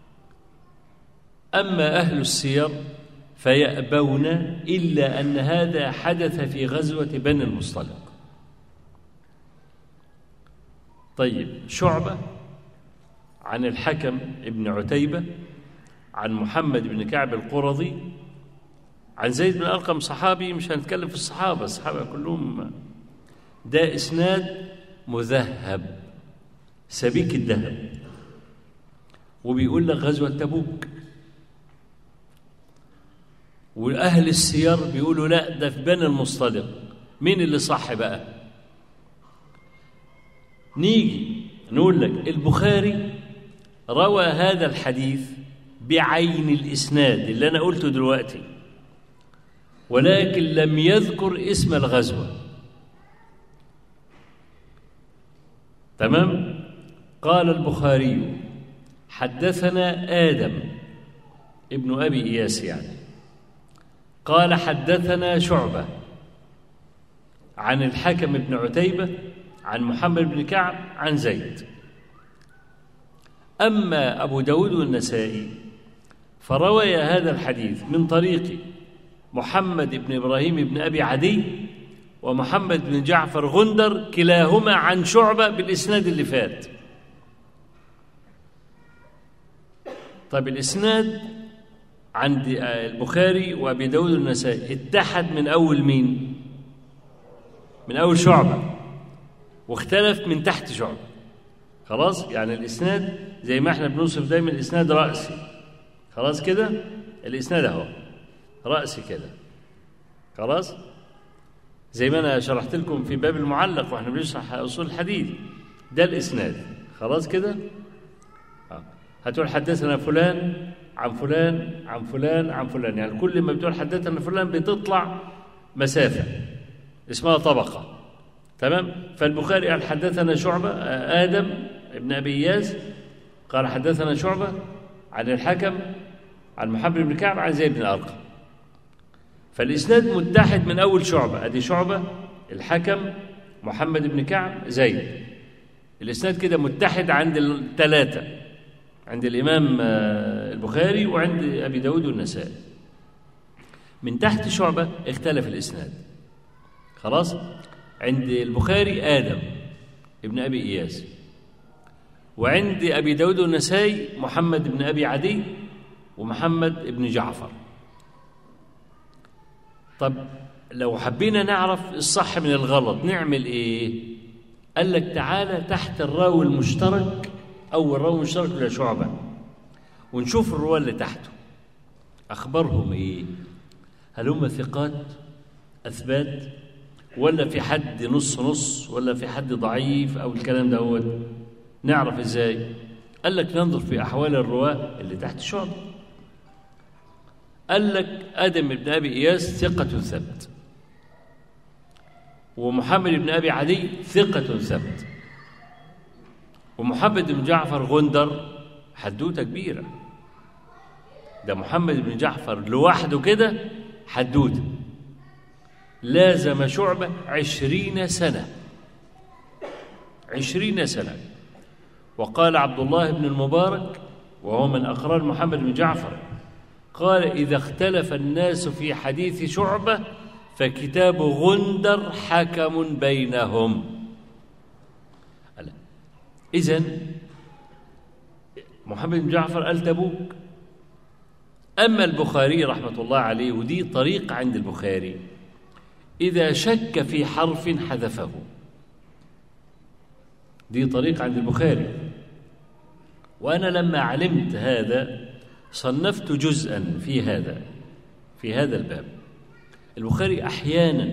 أما أهل السير فيأبون إلا أن هذا حدث في غزوة بني المصطلق طيب شعبة عن الحكم ابن عتيبة عن محمد بن كعب القرظي عن زيد بن أرقم صحابي مش هنتكلم في الصحابة الصحابة كلهم ده إسناد مذهب سبيك الذهب وبيقول لك غزوة تبوك وأهل السير بيقولوا لا ده في بني المصطلق مين اللي صح بقى نيجي نقول لك البخاري روى هذا الحديث بعين الإسناد اللي أنا قلته دلوقتي ولكن لم يذكر اسم الغزوة تمام قال البخاري حدثنا آدم ابن أبي إياس يعني قال حدثنا شعبة عن الحكم بن عتيبة عن محمد بن كعب عن زيد أما أبو داود النسائي فروي هذا الحديث من طريق محمد بن إبراهيم بن أبي عدي ومحمد بن جعفر غندر كلاهما عن شعبة بالإسناد اللي فات طيب الإسناد عند البخاري وأبي داود النسائي اتحد من أول مين من أول شعبة واختلف من تحت شعبة خلاص يعني الإسناد زي ما احنا بنوصف دايما الإسناد رأسي خلاص كده الإسناد أهو رأسي كده خلاص زي ما أنا شرحت لكم في باب المعلق وإحنا بنشرح أصول الحديث ده الإسناد خلاص كده هتقول حدثنا فلان عن فلان عن فلان عن فلان يعني كل ما بتقول حدثنا فلان بتطلع مسافة اسمها طبقة تمام فالبخاري قال حدثنا شعبة آدم ابن أبي إياس قال حدثنا شعبة عن الحكم عن محمد بن كعب عن زيد بن أرقم فالإسناد متحد من أول شعبة أدي شعبة الحكم محمد بن كعب زيد الإسناد كده متحد عند الثلاثة عند الإمام البخاري وعند أبي داود والنسائي من تحت شعبة اختلف الإسناد خلاص عند البخاري آدم ابن أبي إياس وعند أبي داود والنسائي محمد بن أبي عدي ومحمد بن جعفر طب لو حبينا نعرف الصح من الغلط نعمل ايه قال لك تعالى تحت الراوي المشترك او الراوي المشترك لشعبه ونشوف الرواه اللي تحته أخبارهم إيه هل هم ثقات أثبات ولا في حد نص نص ولا في حد ضعيف أو الكلام ده هو نعرف إزاي قال لك ننظر في أحوال الرواة اللي تحت شعب قال لك آدم بن أبي إياس ثقة ثبت ومحمد بن أبي عدي ثقة ثبت ومحمد بن جعفر غندر حدوتة كبيرة ده محمد بن جعفر لوحده كده حدوتة لازم شعبة عشرين سنة عشرين سنة وقال عبد الله بن المبارك وهو من أقران محمد بن جعفر قال إذا اختلف الناس في حديث شعبة فكتاب غندر حكم بينهم إذن محمد بن جعفر قال تبوك أما البخاري رحمة الله عليه ودي طريقة عند البخاري إذا شك في حرف حذفه دي طريقة عند البخاري وأنا لما علمت هذا صنفت جزءا في هذا في هذا الباب البخاري أحيانا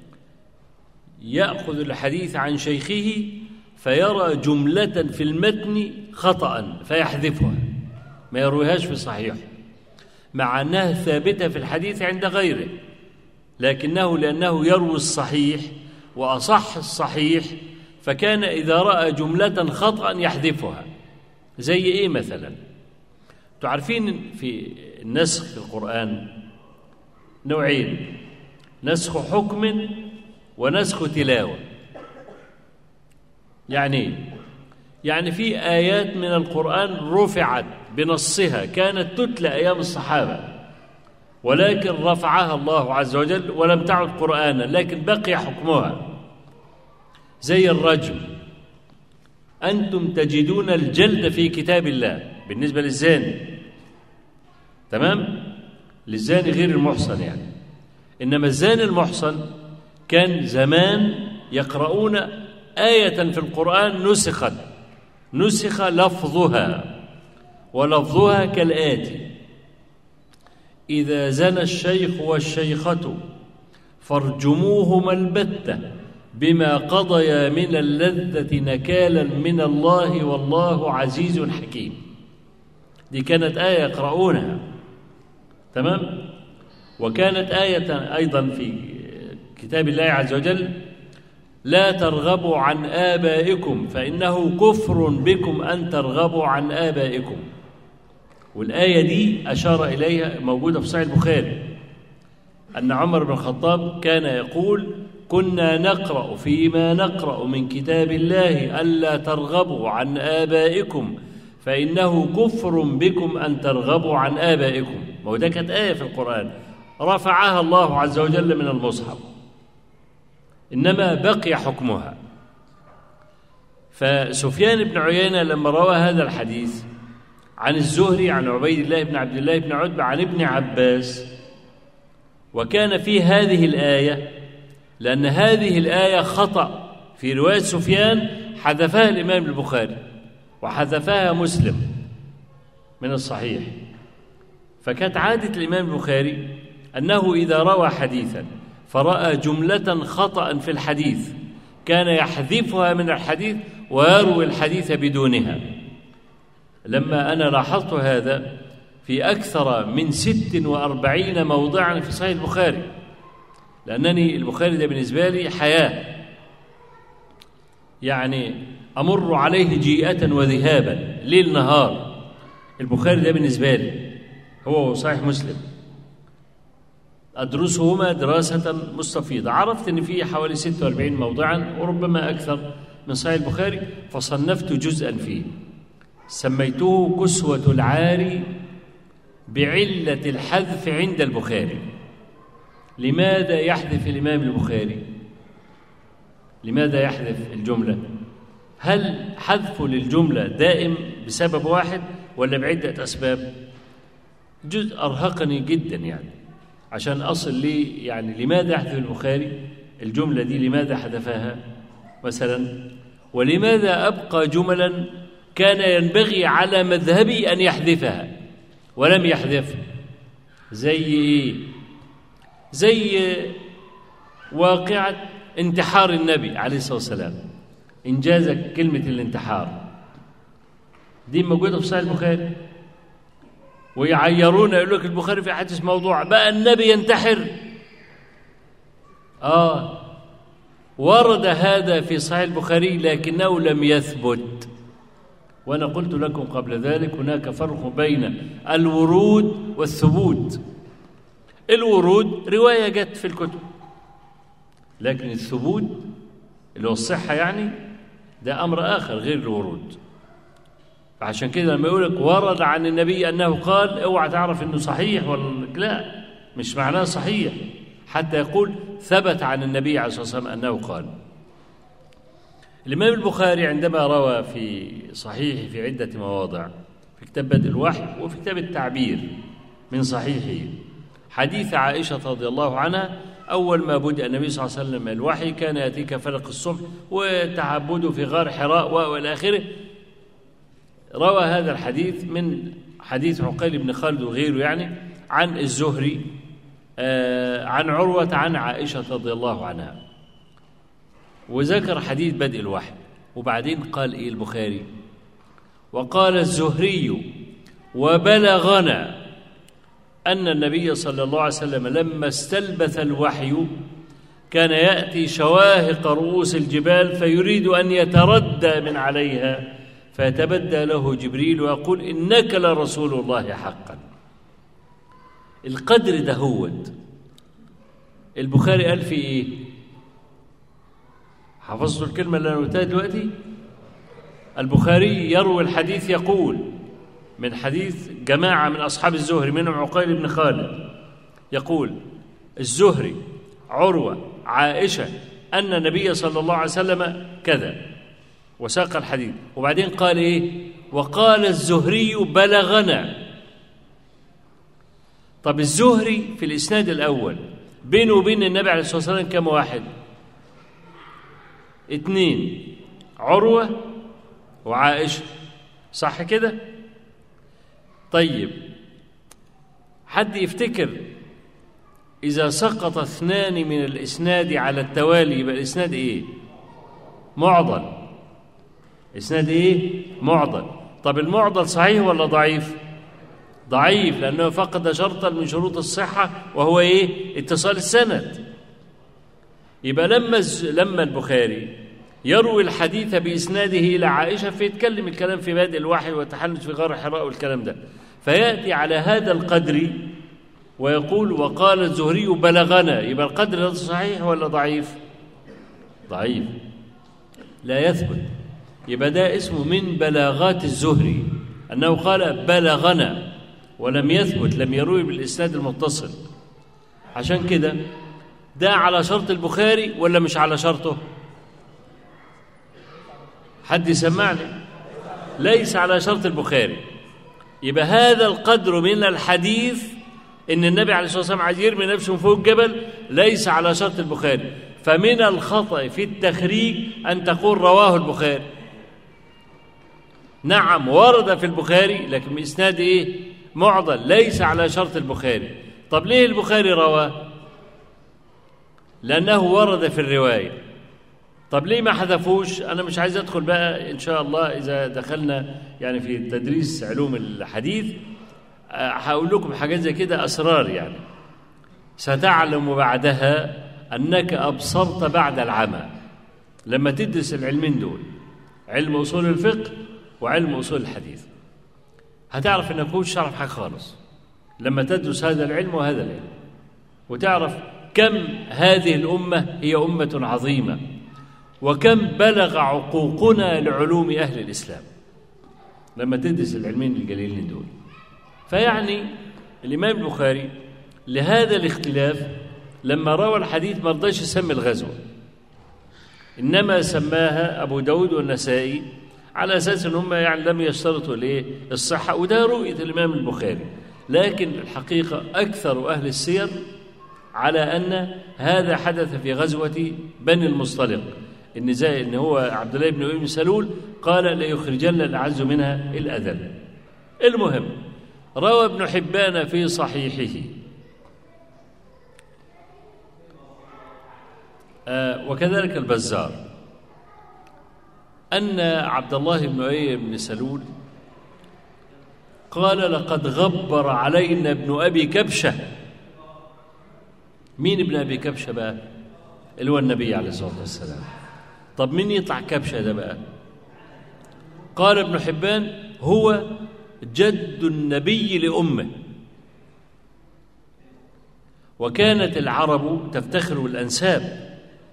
يأخذ الحديث عن شيخه فيرى جملة في المتن خطأ فيحذفها ما يرويهاش في صحيحه مع أنها ثابتة في الحديث عند غيره لكنه لأنه يروي الصحيح وأصح الصحيح فكان إذا رأى جملة خطأ يحذفها زي إيه مثلا تعرفين في النسخ في القرآن نوعين نسخ حكم ونسخ تلاوة يعني يعني في آيات من القرآن رفعت بنصها كانت تتلى أيام الصحابة ولكن رفعها الله عز وجل ولم تعد قرآنا لكن بقي حكمها زي الرجم أنتم تجدون الجلد في كتاب الله بالنسبة للزاني تمام للزاني غير المحصن يعني إنما الزاني المحصن كان زمان يقرؤون آية في القرآن نسخت نسخ لفظها ولفظها كالآتي إذا زنى الشيخ والشيخة فارجموهما البتة بما قضيا من اللذة نكالا من الله والله عزيز حكيم دي كانت آية يقرؤونها تمام وكانت آية أيضا في كتاب الله عز وجل لا ترغبوا عن آبائكم فإنه كفر بكم أن ترغبوا عن آبائكم والآية دي أشار إليها موجودة في صحيح البخاري أن عمر بن الخطاب كان يقول كنا نقرأ فيما نقرأ من كتاب الله ألا ترغبوا عن آبائكم فإنه كفر بكم أن ترغبوا عن آبائكم ما ده كانت آية في القرآن رفعها الله عز وجل من المصحف إنما بقي حكمها فسفيان بن عيينة لما روى هذا الحديث عن الزهري عن عبيد الله بن عبد الله بن عتبة عن ابن عباس وكان في هذه الآية لأن هذه الآية خطأ في رواية سفيان حذفها الإمام البخاري وحذفها مسلم من الصحيح فكانت عادة الإمام البخاري أنه إذا روى حديثا فرأى جملة خطأ في الحديث كان يحذفها من الحديث ويروي الحديث بدونها لما أنا لاحظت هذا في أكثر من ست وأربعين موضعا في صحيح البخاري لأنني البخاري ده بالنسبة لي حياة يعني أمر عليه جيئة وذهابا ليل نهار البخاري ده بالنسبة لي هو صحيح مسلم أدرسهما دراسة مستفيضة عرفت أن في حوالي 46 موضعا وربما أكثر من صحيح البخاري فصنفت جزءا فيه سميته كسوة العاري بعلة الحذف عند البخاري لماذا يحذف الإمام البخاري لماذا يحذف الجملة هل حذفه للجملة دائم بسبب واحد ولا بعدة أسباب جزء أرهقني جدا يعني عشان أصل لي يعني لماذا يحذف البخاري الجملة دي لماذا حذفها مثلا ولماذا أبقى جملا كان ينبغي على مذهبي أن يحذفها ولم يحذفها زي ايه زي واقعة انتحار النبي عليه الصلاة والسلام إنجاز كلمة الانتحار دي موجودة في صحيح البخاري ويعيرون يقول لك البخاري في حديث موضوع بقى النبي ينتحر آه ورد هذا في صحيح البخاري لكنه لم يثبت وأنا قلت لكم قبل ذلك هناك فرق بين الورود والثبوت الورود رواية جت في الكتب لكن الثبوت اللي هو الصحة يعني ده أمر آخر غير الورود فعشان كده لما يقول لك ورد عن النبي أنه قال اوعى تعرف أنه صحيح ولا لا مش معناه صحيح حتى يقول ثبت عن النبي عليه الصلاة والسلام أنه قال الإمام البخاري عندما روى في صحيحه في عدة مواضع في كتاب بدء الوحي وفي كتاب التعبير من صحيحه حديث عائشة رضي الله عنها أول ما بدأ النبي صلى الله عليه وسلم الوحي كان يأتيك فلق الصبح وتعبده في غار حراء وإلى آخره روى هذا الحديث من حديث عقيل بن خالد وغيره يعني عن الزهري آه عن عروة عن عائشة رضي الله عنها وذكر حديث بدء الوحي وبعدين قال إيه البخاري وقال الزهري وبلغنا أن النبي صلى الله عليه وسلم لما استلبث الوحي كان يأتي شواهق رؤوس الجبال فيريد أن يتردى من عليها فيتبدى له جبريل ويقول إنك لرسول الله حقا القدر دهوت البخاري قال في إيه حفظتوا الكلمة اللي أنا قلتها دلوقتي البخاري يروي الحديث يقول من حديث جماعة من أصحاب الزهري منهم عقيل بن خالد يقول الزهري عروة عائشة أن النبي صلى الله عليه وسلم كذا وساق الحديث وبعدين قال إيه وقال الزهري بلغنا طب الزهري في الإسناد الأول بينه وبين النبي عليه الصلاة والسلام كم واحد اتنين عروة وعائشة صح كده طيب حد يفتكر إذا سقط اثنان من الإسناد على التوالي يبقى الإسناد إيه؟ معضل إسناد إيه؟ معضل طب المعضل صحيح ولا ضعيف؟ ضعيف لأنه فقد شرطا من شروط الصحة وهو إيه؟ اتصال السند يبقى لما لما البخاري يروي الحديث بإسناده إلى عائشة فيتكلم الكلام في بادئ الوحي والتحنث في غار حراء والكلام ده فيأتي على هذا القدر ويقول وقال الزهري بلغنا يبقى القدر ده صحيح ولا ضعيف ضعيف لا يثبت يبقى ده اسمه من بلاغات الزهري أنه قال بلغنا ولم يثبت لم يروي بالإسناد المتصل عشان كده ده على شرط البخاري ولا مش على شرطه حد يسمعني ليس على شرط البخاري يبقى هذا القدر من الحديث ان النبي عليه الصلاه والسلام عايز يرمي نفسه من فوق الجبل ليس على شرط البخاري فمن الخطا في التخريج ان تقول رواه البخاري نعم ورد في البخاري لكن باسناد ايه معضل ليس على شرط البخاري طب ليه البخاري رواه لانه ورد في الروايه طب ليه ما حذفوش انا مش عايز ادخل بقى ان شاء الله اذا دخلنا يعني في تدريس علوم الحديث هقول لكم حاجات زي كده اسرار يعني ستعلم بعدها انك ابصرت بعد العمى لما تدرس العلمين دول علم اصول الفقه وعلم اصول الحديث هتعرف انك مش تعرف حاجه خالص لما تدرس هذا العلم وهذا العلم وتعرف كم هذه الامه هي امه عظيمه وكم بلغ عقوقنا لعلوم أهل الإسلام لما تدرس العلمين الجليلين دول فيعني الإمام البخاري لهذا الاختلاف لما روى الحديث ما رضاش يسمي الغزوة إنما سماها أبو داود والنسائي على أساس أن هم يعني لم يشترطوا ليه الصحة وده رؤية الإمام البخاري لكن الحقيقة أكثر أهل السير على أن هذا حدث في غزوة بني المصطلق ان زي ان هو عبد الله بن ابي سلول قال ليخرجن الاعز منها الاذل المهم روى ابن حبان في صحيحه آه وكذلك البزار أن عبد الله بن أبي بن سلول قال لقد غبر علينا ابن أبي كبشة مين ابن أبي كبشة بقى اللي هو النبي عليه الصلاة والسلام طب مين يطلع كبشة ده بقى قال ابن حبان هو جد النبي لأمه وكانت العرب تفتخر بالأنساب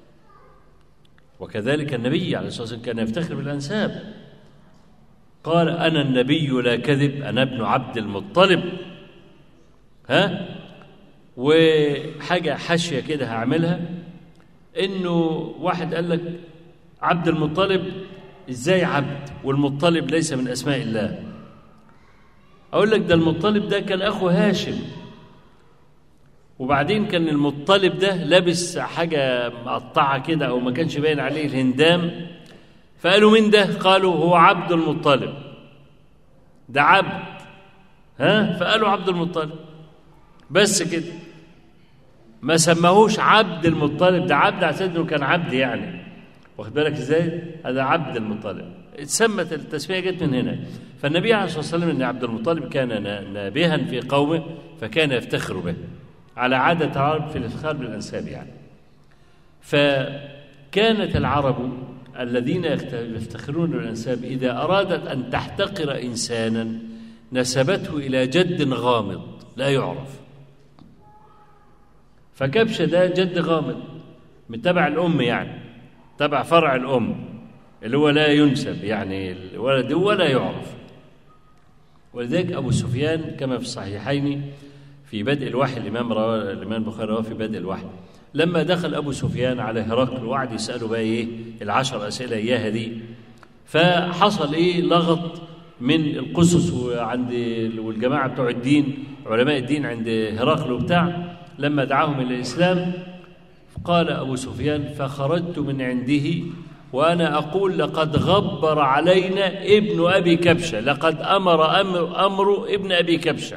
وكذلك النبي عليه الصلاة والسلام كان يفتخر بالأنساب قال أنا النبي لا كذب أنا ابن عبد المطلب ها وحاجة حاشية كده هعملها إنه واحد قال لك عبد المطلب إزاي عبد والمطلب ليس من أسماء الله أقول لك ده المطلب ده كان أخو هاشم وبعدين كان المطلب ده لابس حاجة مقطعة كده أو ما كانش باين عليه الهندام فقالوا مين ده؟ قالوا هو عبد المطلب ده عبد ها فقالوا عبد المطلب بس كده ما سماهوش عبد المطلب ده عبد على انه كان عبد يعني واخد بالك ازاي؟ هذا عبد المطلب اتسمت التسميه جت من هنا فالنبي عليه الصلاه والسلام ان عبد المطلب كان نابها في قومه فكان يفتخر به على عاده العرب في الافتخار بالانساب يعني فكانت العرب الذين يفتخرون بالانساب اذا ارادت ان تحتقر انسانا نسبته الى جد غامض لا يعرف فكبشه ده جد غامض من تبع الام يعني تبع فرع الام اللي هو لا ينسب يعني الولد هو لا يعرف ولذلك ابو سفيان كما في الصحيحين في بدء الوحي الامام رواه الامام البخاري رواه في بدء الوحي لما دخل ابو سفيان على هرقل وقعد يساله بقى ايه العشر اسئله اياها دي فحصل ايه لغط من القصص وعند والجماعه بتوع الدين علماء الدين عند هرقل وبتاع لما دعاهم الى الاسلام قال ابو سفيان فخرجت من عنده وانا اقول لقد غبر علينا ابن ابي كبشه لقد امر امر, أمر ابن ابي كبشه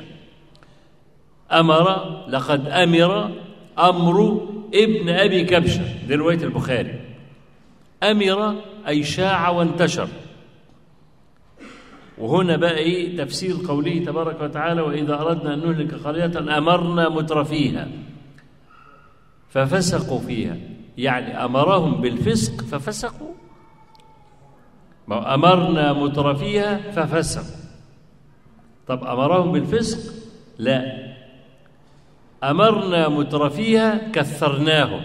امر لقد امر امر ابن ابي كبشه دي روايه البخاري امر اي شاع وانتشر وهنا بقى ايه تفسير قوله تبارك وتعالى واذا اردنا ان نهلك قريه امرنا مترفيها ففسقوا فيها يعني امرهم بالفسق ففسقوا ما امرنا مترفيها ففسقوا طب امرهم بالفسق لا امرنا مترفيها كثرناهم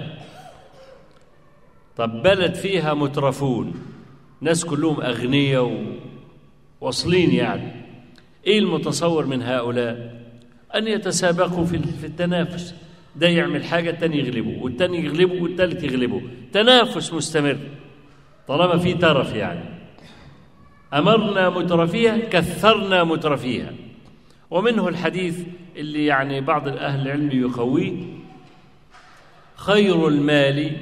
طب بلد فيها مترفون ناس كلهم اغنياء واصلين يعني ايه المتصور من هؤلاء ان يتسابقوا في في التنافس ده يعمل حاجه التاني يغلبه والتاني يغلبه والتالت يغلبه تنافس مستمر طالما في ترف يعني امرنا مترفيها كثرنا مترفيها ومنه الحديث اللي يعني بعض اهل العلم يقويه خير المال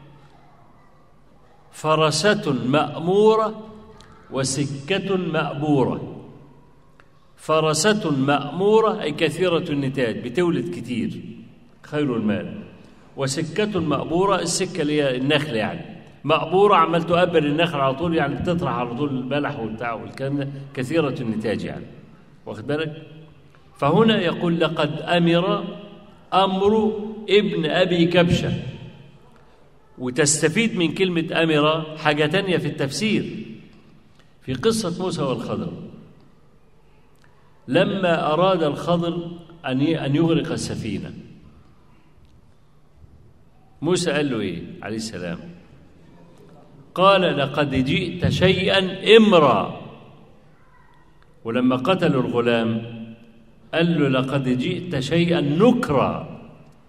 فرسة مأمورة وسكة مأبورة فرسة مأمورة أي كثيرة النتاج بتولد كتير خير المال وسكة مأبورة السكة اللي هي النخل يعني مأبورة عمال تؤبر النخل على طول يعني بتطرح على طول البلح والبتاع والكلام ده كثيرة النتاج يعني واخد بالك فهنا يقول لقد أمر أمر ابن أبي كبشة وتستفيد من كلمة أمر حاجة تانية في التفسير في قصة موسى والخضر لما أراد الخضر أن أن يغرق السفينة موسى قال له إيه عليه السلام قال لقد جئت شيئا إمرا ولما قتلوا الغلام قال له لقد جئت شيئا نكرا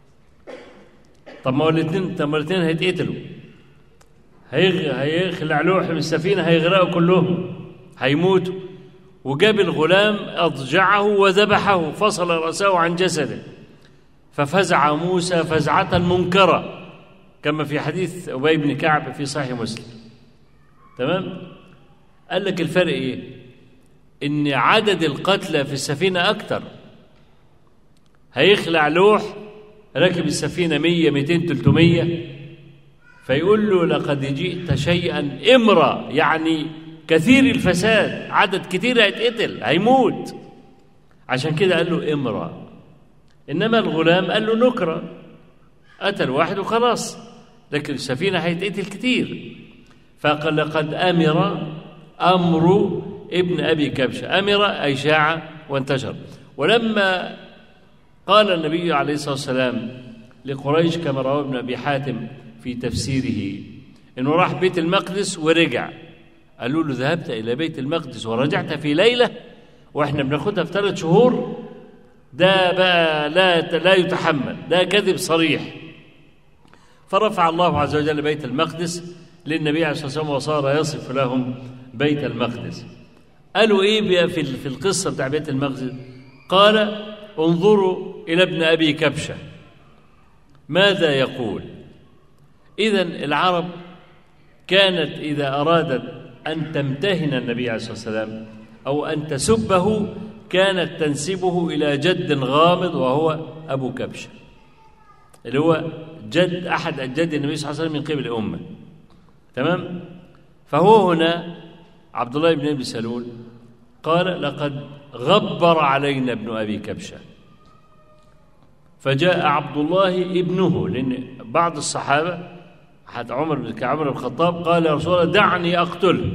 طب ما هو الاثنين طب ما الاثنين هيتقتلوا هيغ... هيخلع لوح من السفينة هيغرقوا كلهم هيموتوا وجاب الغلام أضجعه وذبحه فصل رأسه عن جسده ففزع موسى فزعة منكرة كما في حديث أبي بن كعب في صحيح مسلم تمام قال لك الفرق إيه إن عدد القتلى في السفينة أكتر هيخلع لوح راكب السفينة 100 200 300 فيقول له لقد جئت شيئا امرا يعني كثير الفساد عدد كتير هيتقتل هيموت عشان كده قال له امرا انما الغلام قال له نكره قتل واحد وخلاص لكن السفينه هيتقتل كتير فقال لقد امر امر ابن ابي كبشه امر اي شاع وانتشر ولما قال النبي عليه الصلاه والسلام لقريش كما رواه ابن ابي حاتم في تفسيره انه راح بيت المقدس ورجع قالوا له ذهبت الى بيت المقدس ورجعت في ليله واحنا بناخدها في ثلاث شهور ده بقى لا لا يتحمل ده كذب صريح فرفع الله عز وجل بيت المقدس للنبي عليه الصلاه والسلام وصار يصف لهم بيت المقدس قالوا ايه في في القصه بتاع بيت المقدس قال انظروا الى ابن ابي كبشه ماذا يقول اذا العرب كانت اذا ارادت ان تمتهن النبي عليه الصلاه والسلام او ان تسبه كانت تنسبه الى جد غامض وهو ابو كبشه اللي هو جد احد اجداد النبي صلى الله عليه وسلم من قبل امه تمام فهو هنا عبد الله بن ابي سلول قال لقد غبر علينا ابن ابي كبشه فجاء عبد الله ابنه لان بعض الصحابه حتى عمر كعمر بن الخطاب قال يا رسول الله دعني اقتله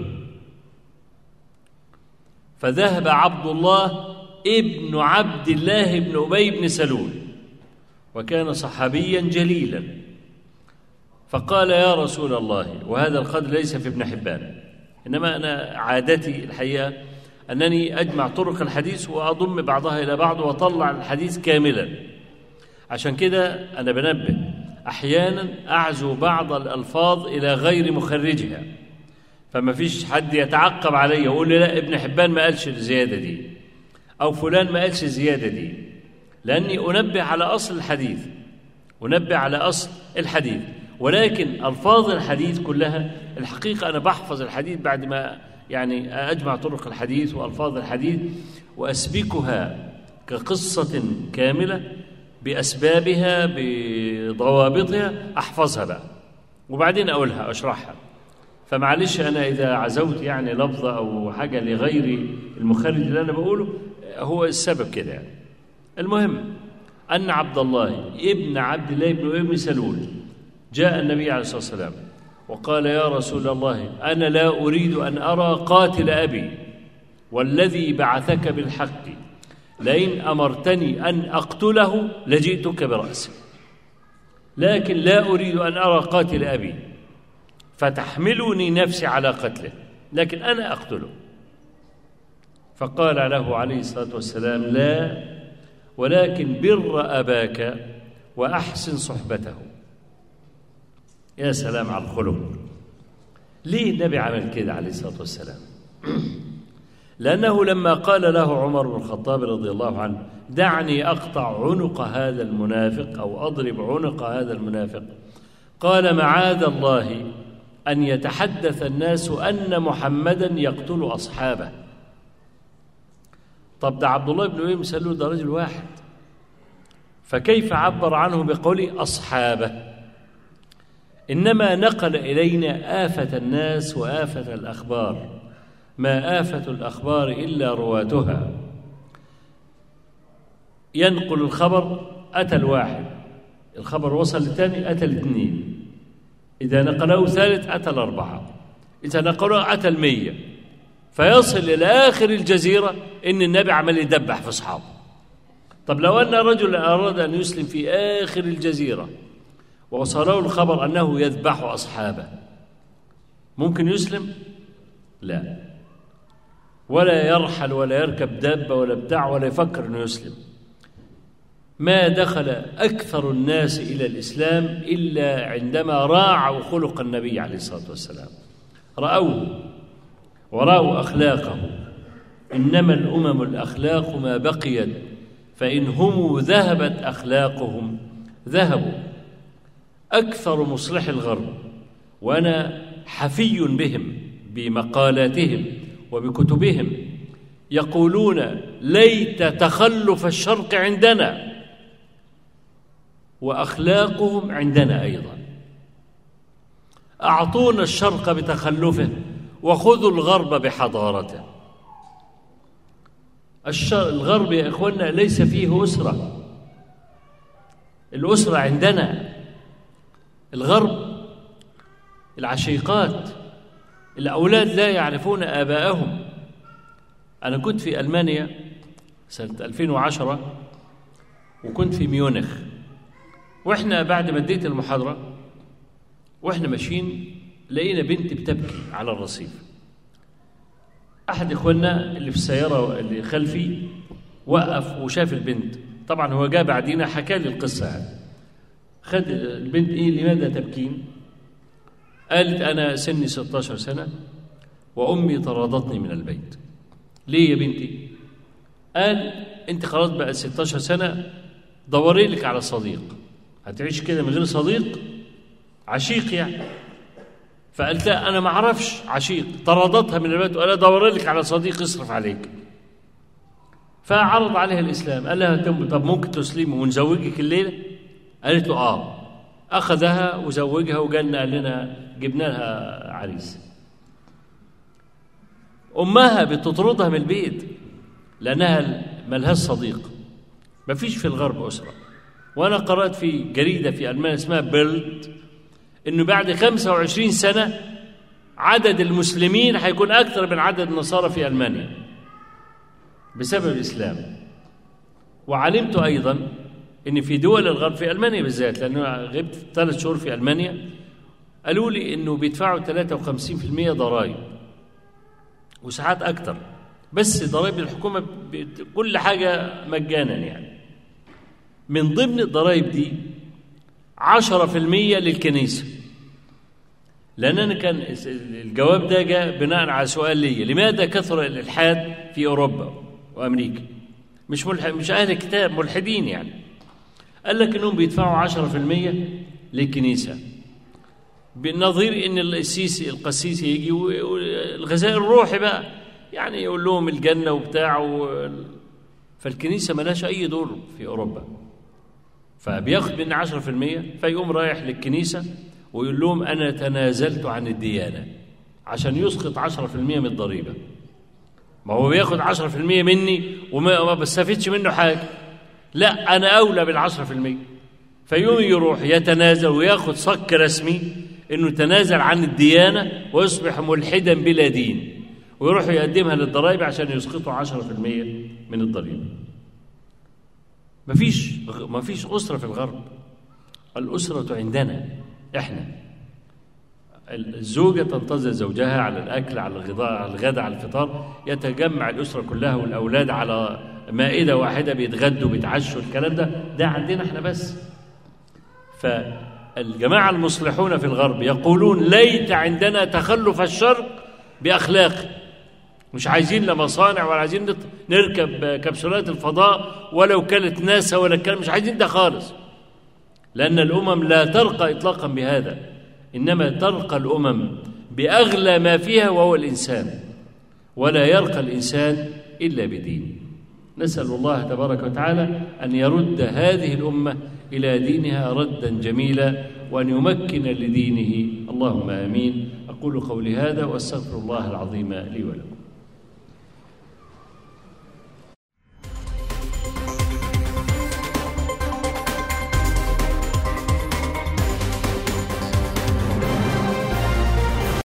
فذهب عبد الله ابن عبد الله بن ابي بن سلول وكان صحابيا جليلا فقال يا رسول الله وهذا القدر ليس في ابن حبان انما انا عادتي الحقيقه انني اجمع طرق الحديث واضم بعضها الى بعض واطلع الحديث كاملا عشان كده انا بنبه احيانا اعزو بعض الالفاظ الى غير مخرجها فما فيش حد يتعقب علي ويقول لي لا ابن حبان ما قالش الزياده دي او فلان ما قالش الزياده دي لاني انبه على اصل الحديث انبه على اصل الحديث ولكن الفاظ الحديث كلها الحقيقه انا بحفظ الحديث بعد ما يعني اجمع طرق الحديث والفاظ الحديث واسبكها كقصه كامله باسبابها بضوابطها احفظها بقى وبعدين اقولها اشرحها فمعلش انا اذا عزوت يعني لفظه او حاجه لغير المخرج اللي انا بقوله هو السبب كده يعني المهم ان عبد الله ابن عبد الله بن ابن سلول جاء النبي عليه الصلاه والسلام وقال يا رسول الله انا لا اريد ان ارى قاتل ابي والذي بعثك بالحق لئن امرتني ان اقتله لجئتك براسي لكن لا اريد ان ارى قاتل ابي فتحملني نفسي على قتله لكن انا اقتله فقال له عليه الصلاه والسلام لا ولكن بر اباك واحسن صحبته يا سلام على الخلق ليه النبي عمل كده عليه الصلاه والسلام لانه لما قال له عمر بن الخطاب رضي الله عنه دعني اقطع عنق هذا المنافق او اضرب عنق هذا المنافق قال معاذ الله ان يتحدث الناس ان محمدا يقتل اصحابه طب ده عبد الله بن ابي سلول ده رجل واحد فكيف عبر عنه بقوله اصحابه انما نقل الينا افه الناس وافه الاخبار ما افه الاخبار الا رواتها ينقل الخبر اتى الواحد الخبر وصل للثاني اتى الاثنين اذا نقله ثالث اتى الاربعه اذا نقله اتى الميه فيصل الى اخر الجزيره ان النبي عمال يدبح في اصحابه طب لو ان رجلا اراد ان يسلم في اخر الجزيره ووصله الخبر انه يذبح اصحابه ممكن يسلم لا ولا يرحل ولا يركب دابه ولا بتاع ولا يفكر انه يسلم ما دخل اكثر الناس الى الاسلام الا عندما راعوا خلق النبي عليه الصلاه والسلام راوه وراوا اخلاقه انما الامم الاخلاق ما بقيت فان هم ذهبت اخلاقهم ذهبوا اكثر مصلح الغرب وانا حفي بهم بمقالاتهم وبكتبهم يقولون ليت تخلف الشرق عندنا واخلاقهم عندنا ايضا اعطونا الشرق بتخلفه وخذوا الغرب بحضارته الغرب يا اخوانا ليس فيه اسره الاسره عندنا الغرب العشيقات الاولاد لا يعرفون اباءهم انا كنت في المانيا سنه 2010 وكنت في ميونخ واحنا بعد ما اديت المحاضره واحنا ماشيين لقينا بنت بتبكي على الرصيف احد اخواننا اللي في السياره اللي خلفي وقف وشاف البنت طبعا هو جاء بعدينا حكى لي القصه يعني خد البنت ايه لماذا تبكين قالت انا سني 16 سنه وامي طردتني من البيت ليه يا بنتي قال انت خلاص بقى 16 سنه دوري لك على صديق هتعيش كده من غير صديق عشيق يعني فقالت لا انا ما اعرفش عشيق طردتها من البيت وقال دور لك على صديق يصرف عليك فعرض عليها الاسلام قال لها طب ممكن تسلمي ونزوجك الليله قالت له اه اخذها وزوجها وجالنا قال لنا جبنا لها عريس امها بتطردها من البيت لانها ملهاش صديق ما فيش في الغرب اسره وانا قرات في جريده في المانيا اسمها بيلد انه بعد 25 سنه عدد المسلمين هيكون اكثر من عدد النصارى في المانيا بسبب الاسلام وعلمت ايضا ان في دول الغرب في المانيا بالذات لانه غبت ثلاث شهور في المانيا قالوا لي انه بيدفعوا 53% ضرائب وساعات اكثر بس ضرائب الحكومه كل حاجه مجانا يعني من ضمن الضرائب دي 10% للكنيسه لان انا كان الجواب ده جاء بناء على سؤال لي لماذا كثر الالحاد في اوروبا وامريكا مش ملحد مش اهل الكتاب ملحدين يعني قال لك انهم بيدفعوا 10% للكنيسه بالنظير ان السيسي القسيس يجي والغذاء الروحي بقى يعني يقول لهم الجنه وبتاع و... فالكنيسه ملهاش اي دور في اوروبا فبياخد من 10% فيقوم رايح للكنيسه ويقول لهم انا تنازلت عن الديانه عشان يسقط 10% من الضريبه ما هو بياخد 10% مني وما بستفيدش منه حاجه لا انا اولى بالعشرة في المية فيوم يروح يتنازل وياخد صك رسمي انه يتنازل عن الديانه ويصبح ملحدا بلا دين ويروح يقدمها للضرائب عشان يسقطوا عشرة في المية من الضريبه مفيش مفيش اسره في الغرب الاسره عندنا احنا الزوجة تنتظر زوجها على الأكل على الغذاء على الغداء على الفطار يتجمع الأسرة كلها والأولاد على مائدة واحدة بيتغدوا بيتعشوا الكلام ده ده عندنا احنا بس فالجماعة المصلحون في الغرب يقولون ليت عندنا تخلف الشرق بأخلاقه مش عايزين لا مصانع ولا عايزين نركب كبسولات الفضاء ولو كانت ناسا ولا كان مش عايزين ده خالص لأن الأمم لا ترقى إطلاقا بهذا إنما ترقى الأمم بأغلى ما فيها وهو الإنسان ولا يرقى الإنسان إلا بدين نسأل الله تبارك وتعالى أن يرد هذه الأمة إلى دينها ردا جميلا وأن يمكن لدينه اللهم آمين أقول قولي هذا وأستغفر الله العظيم لي ولكم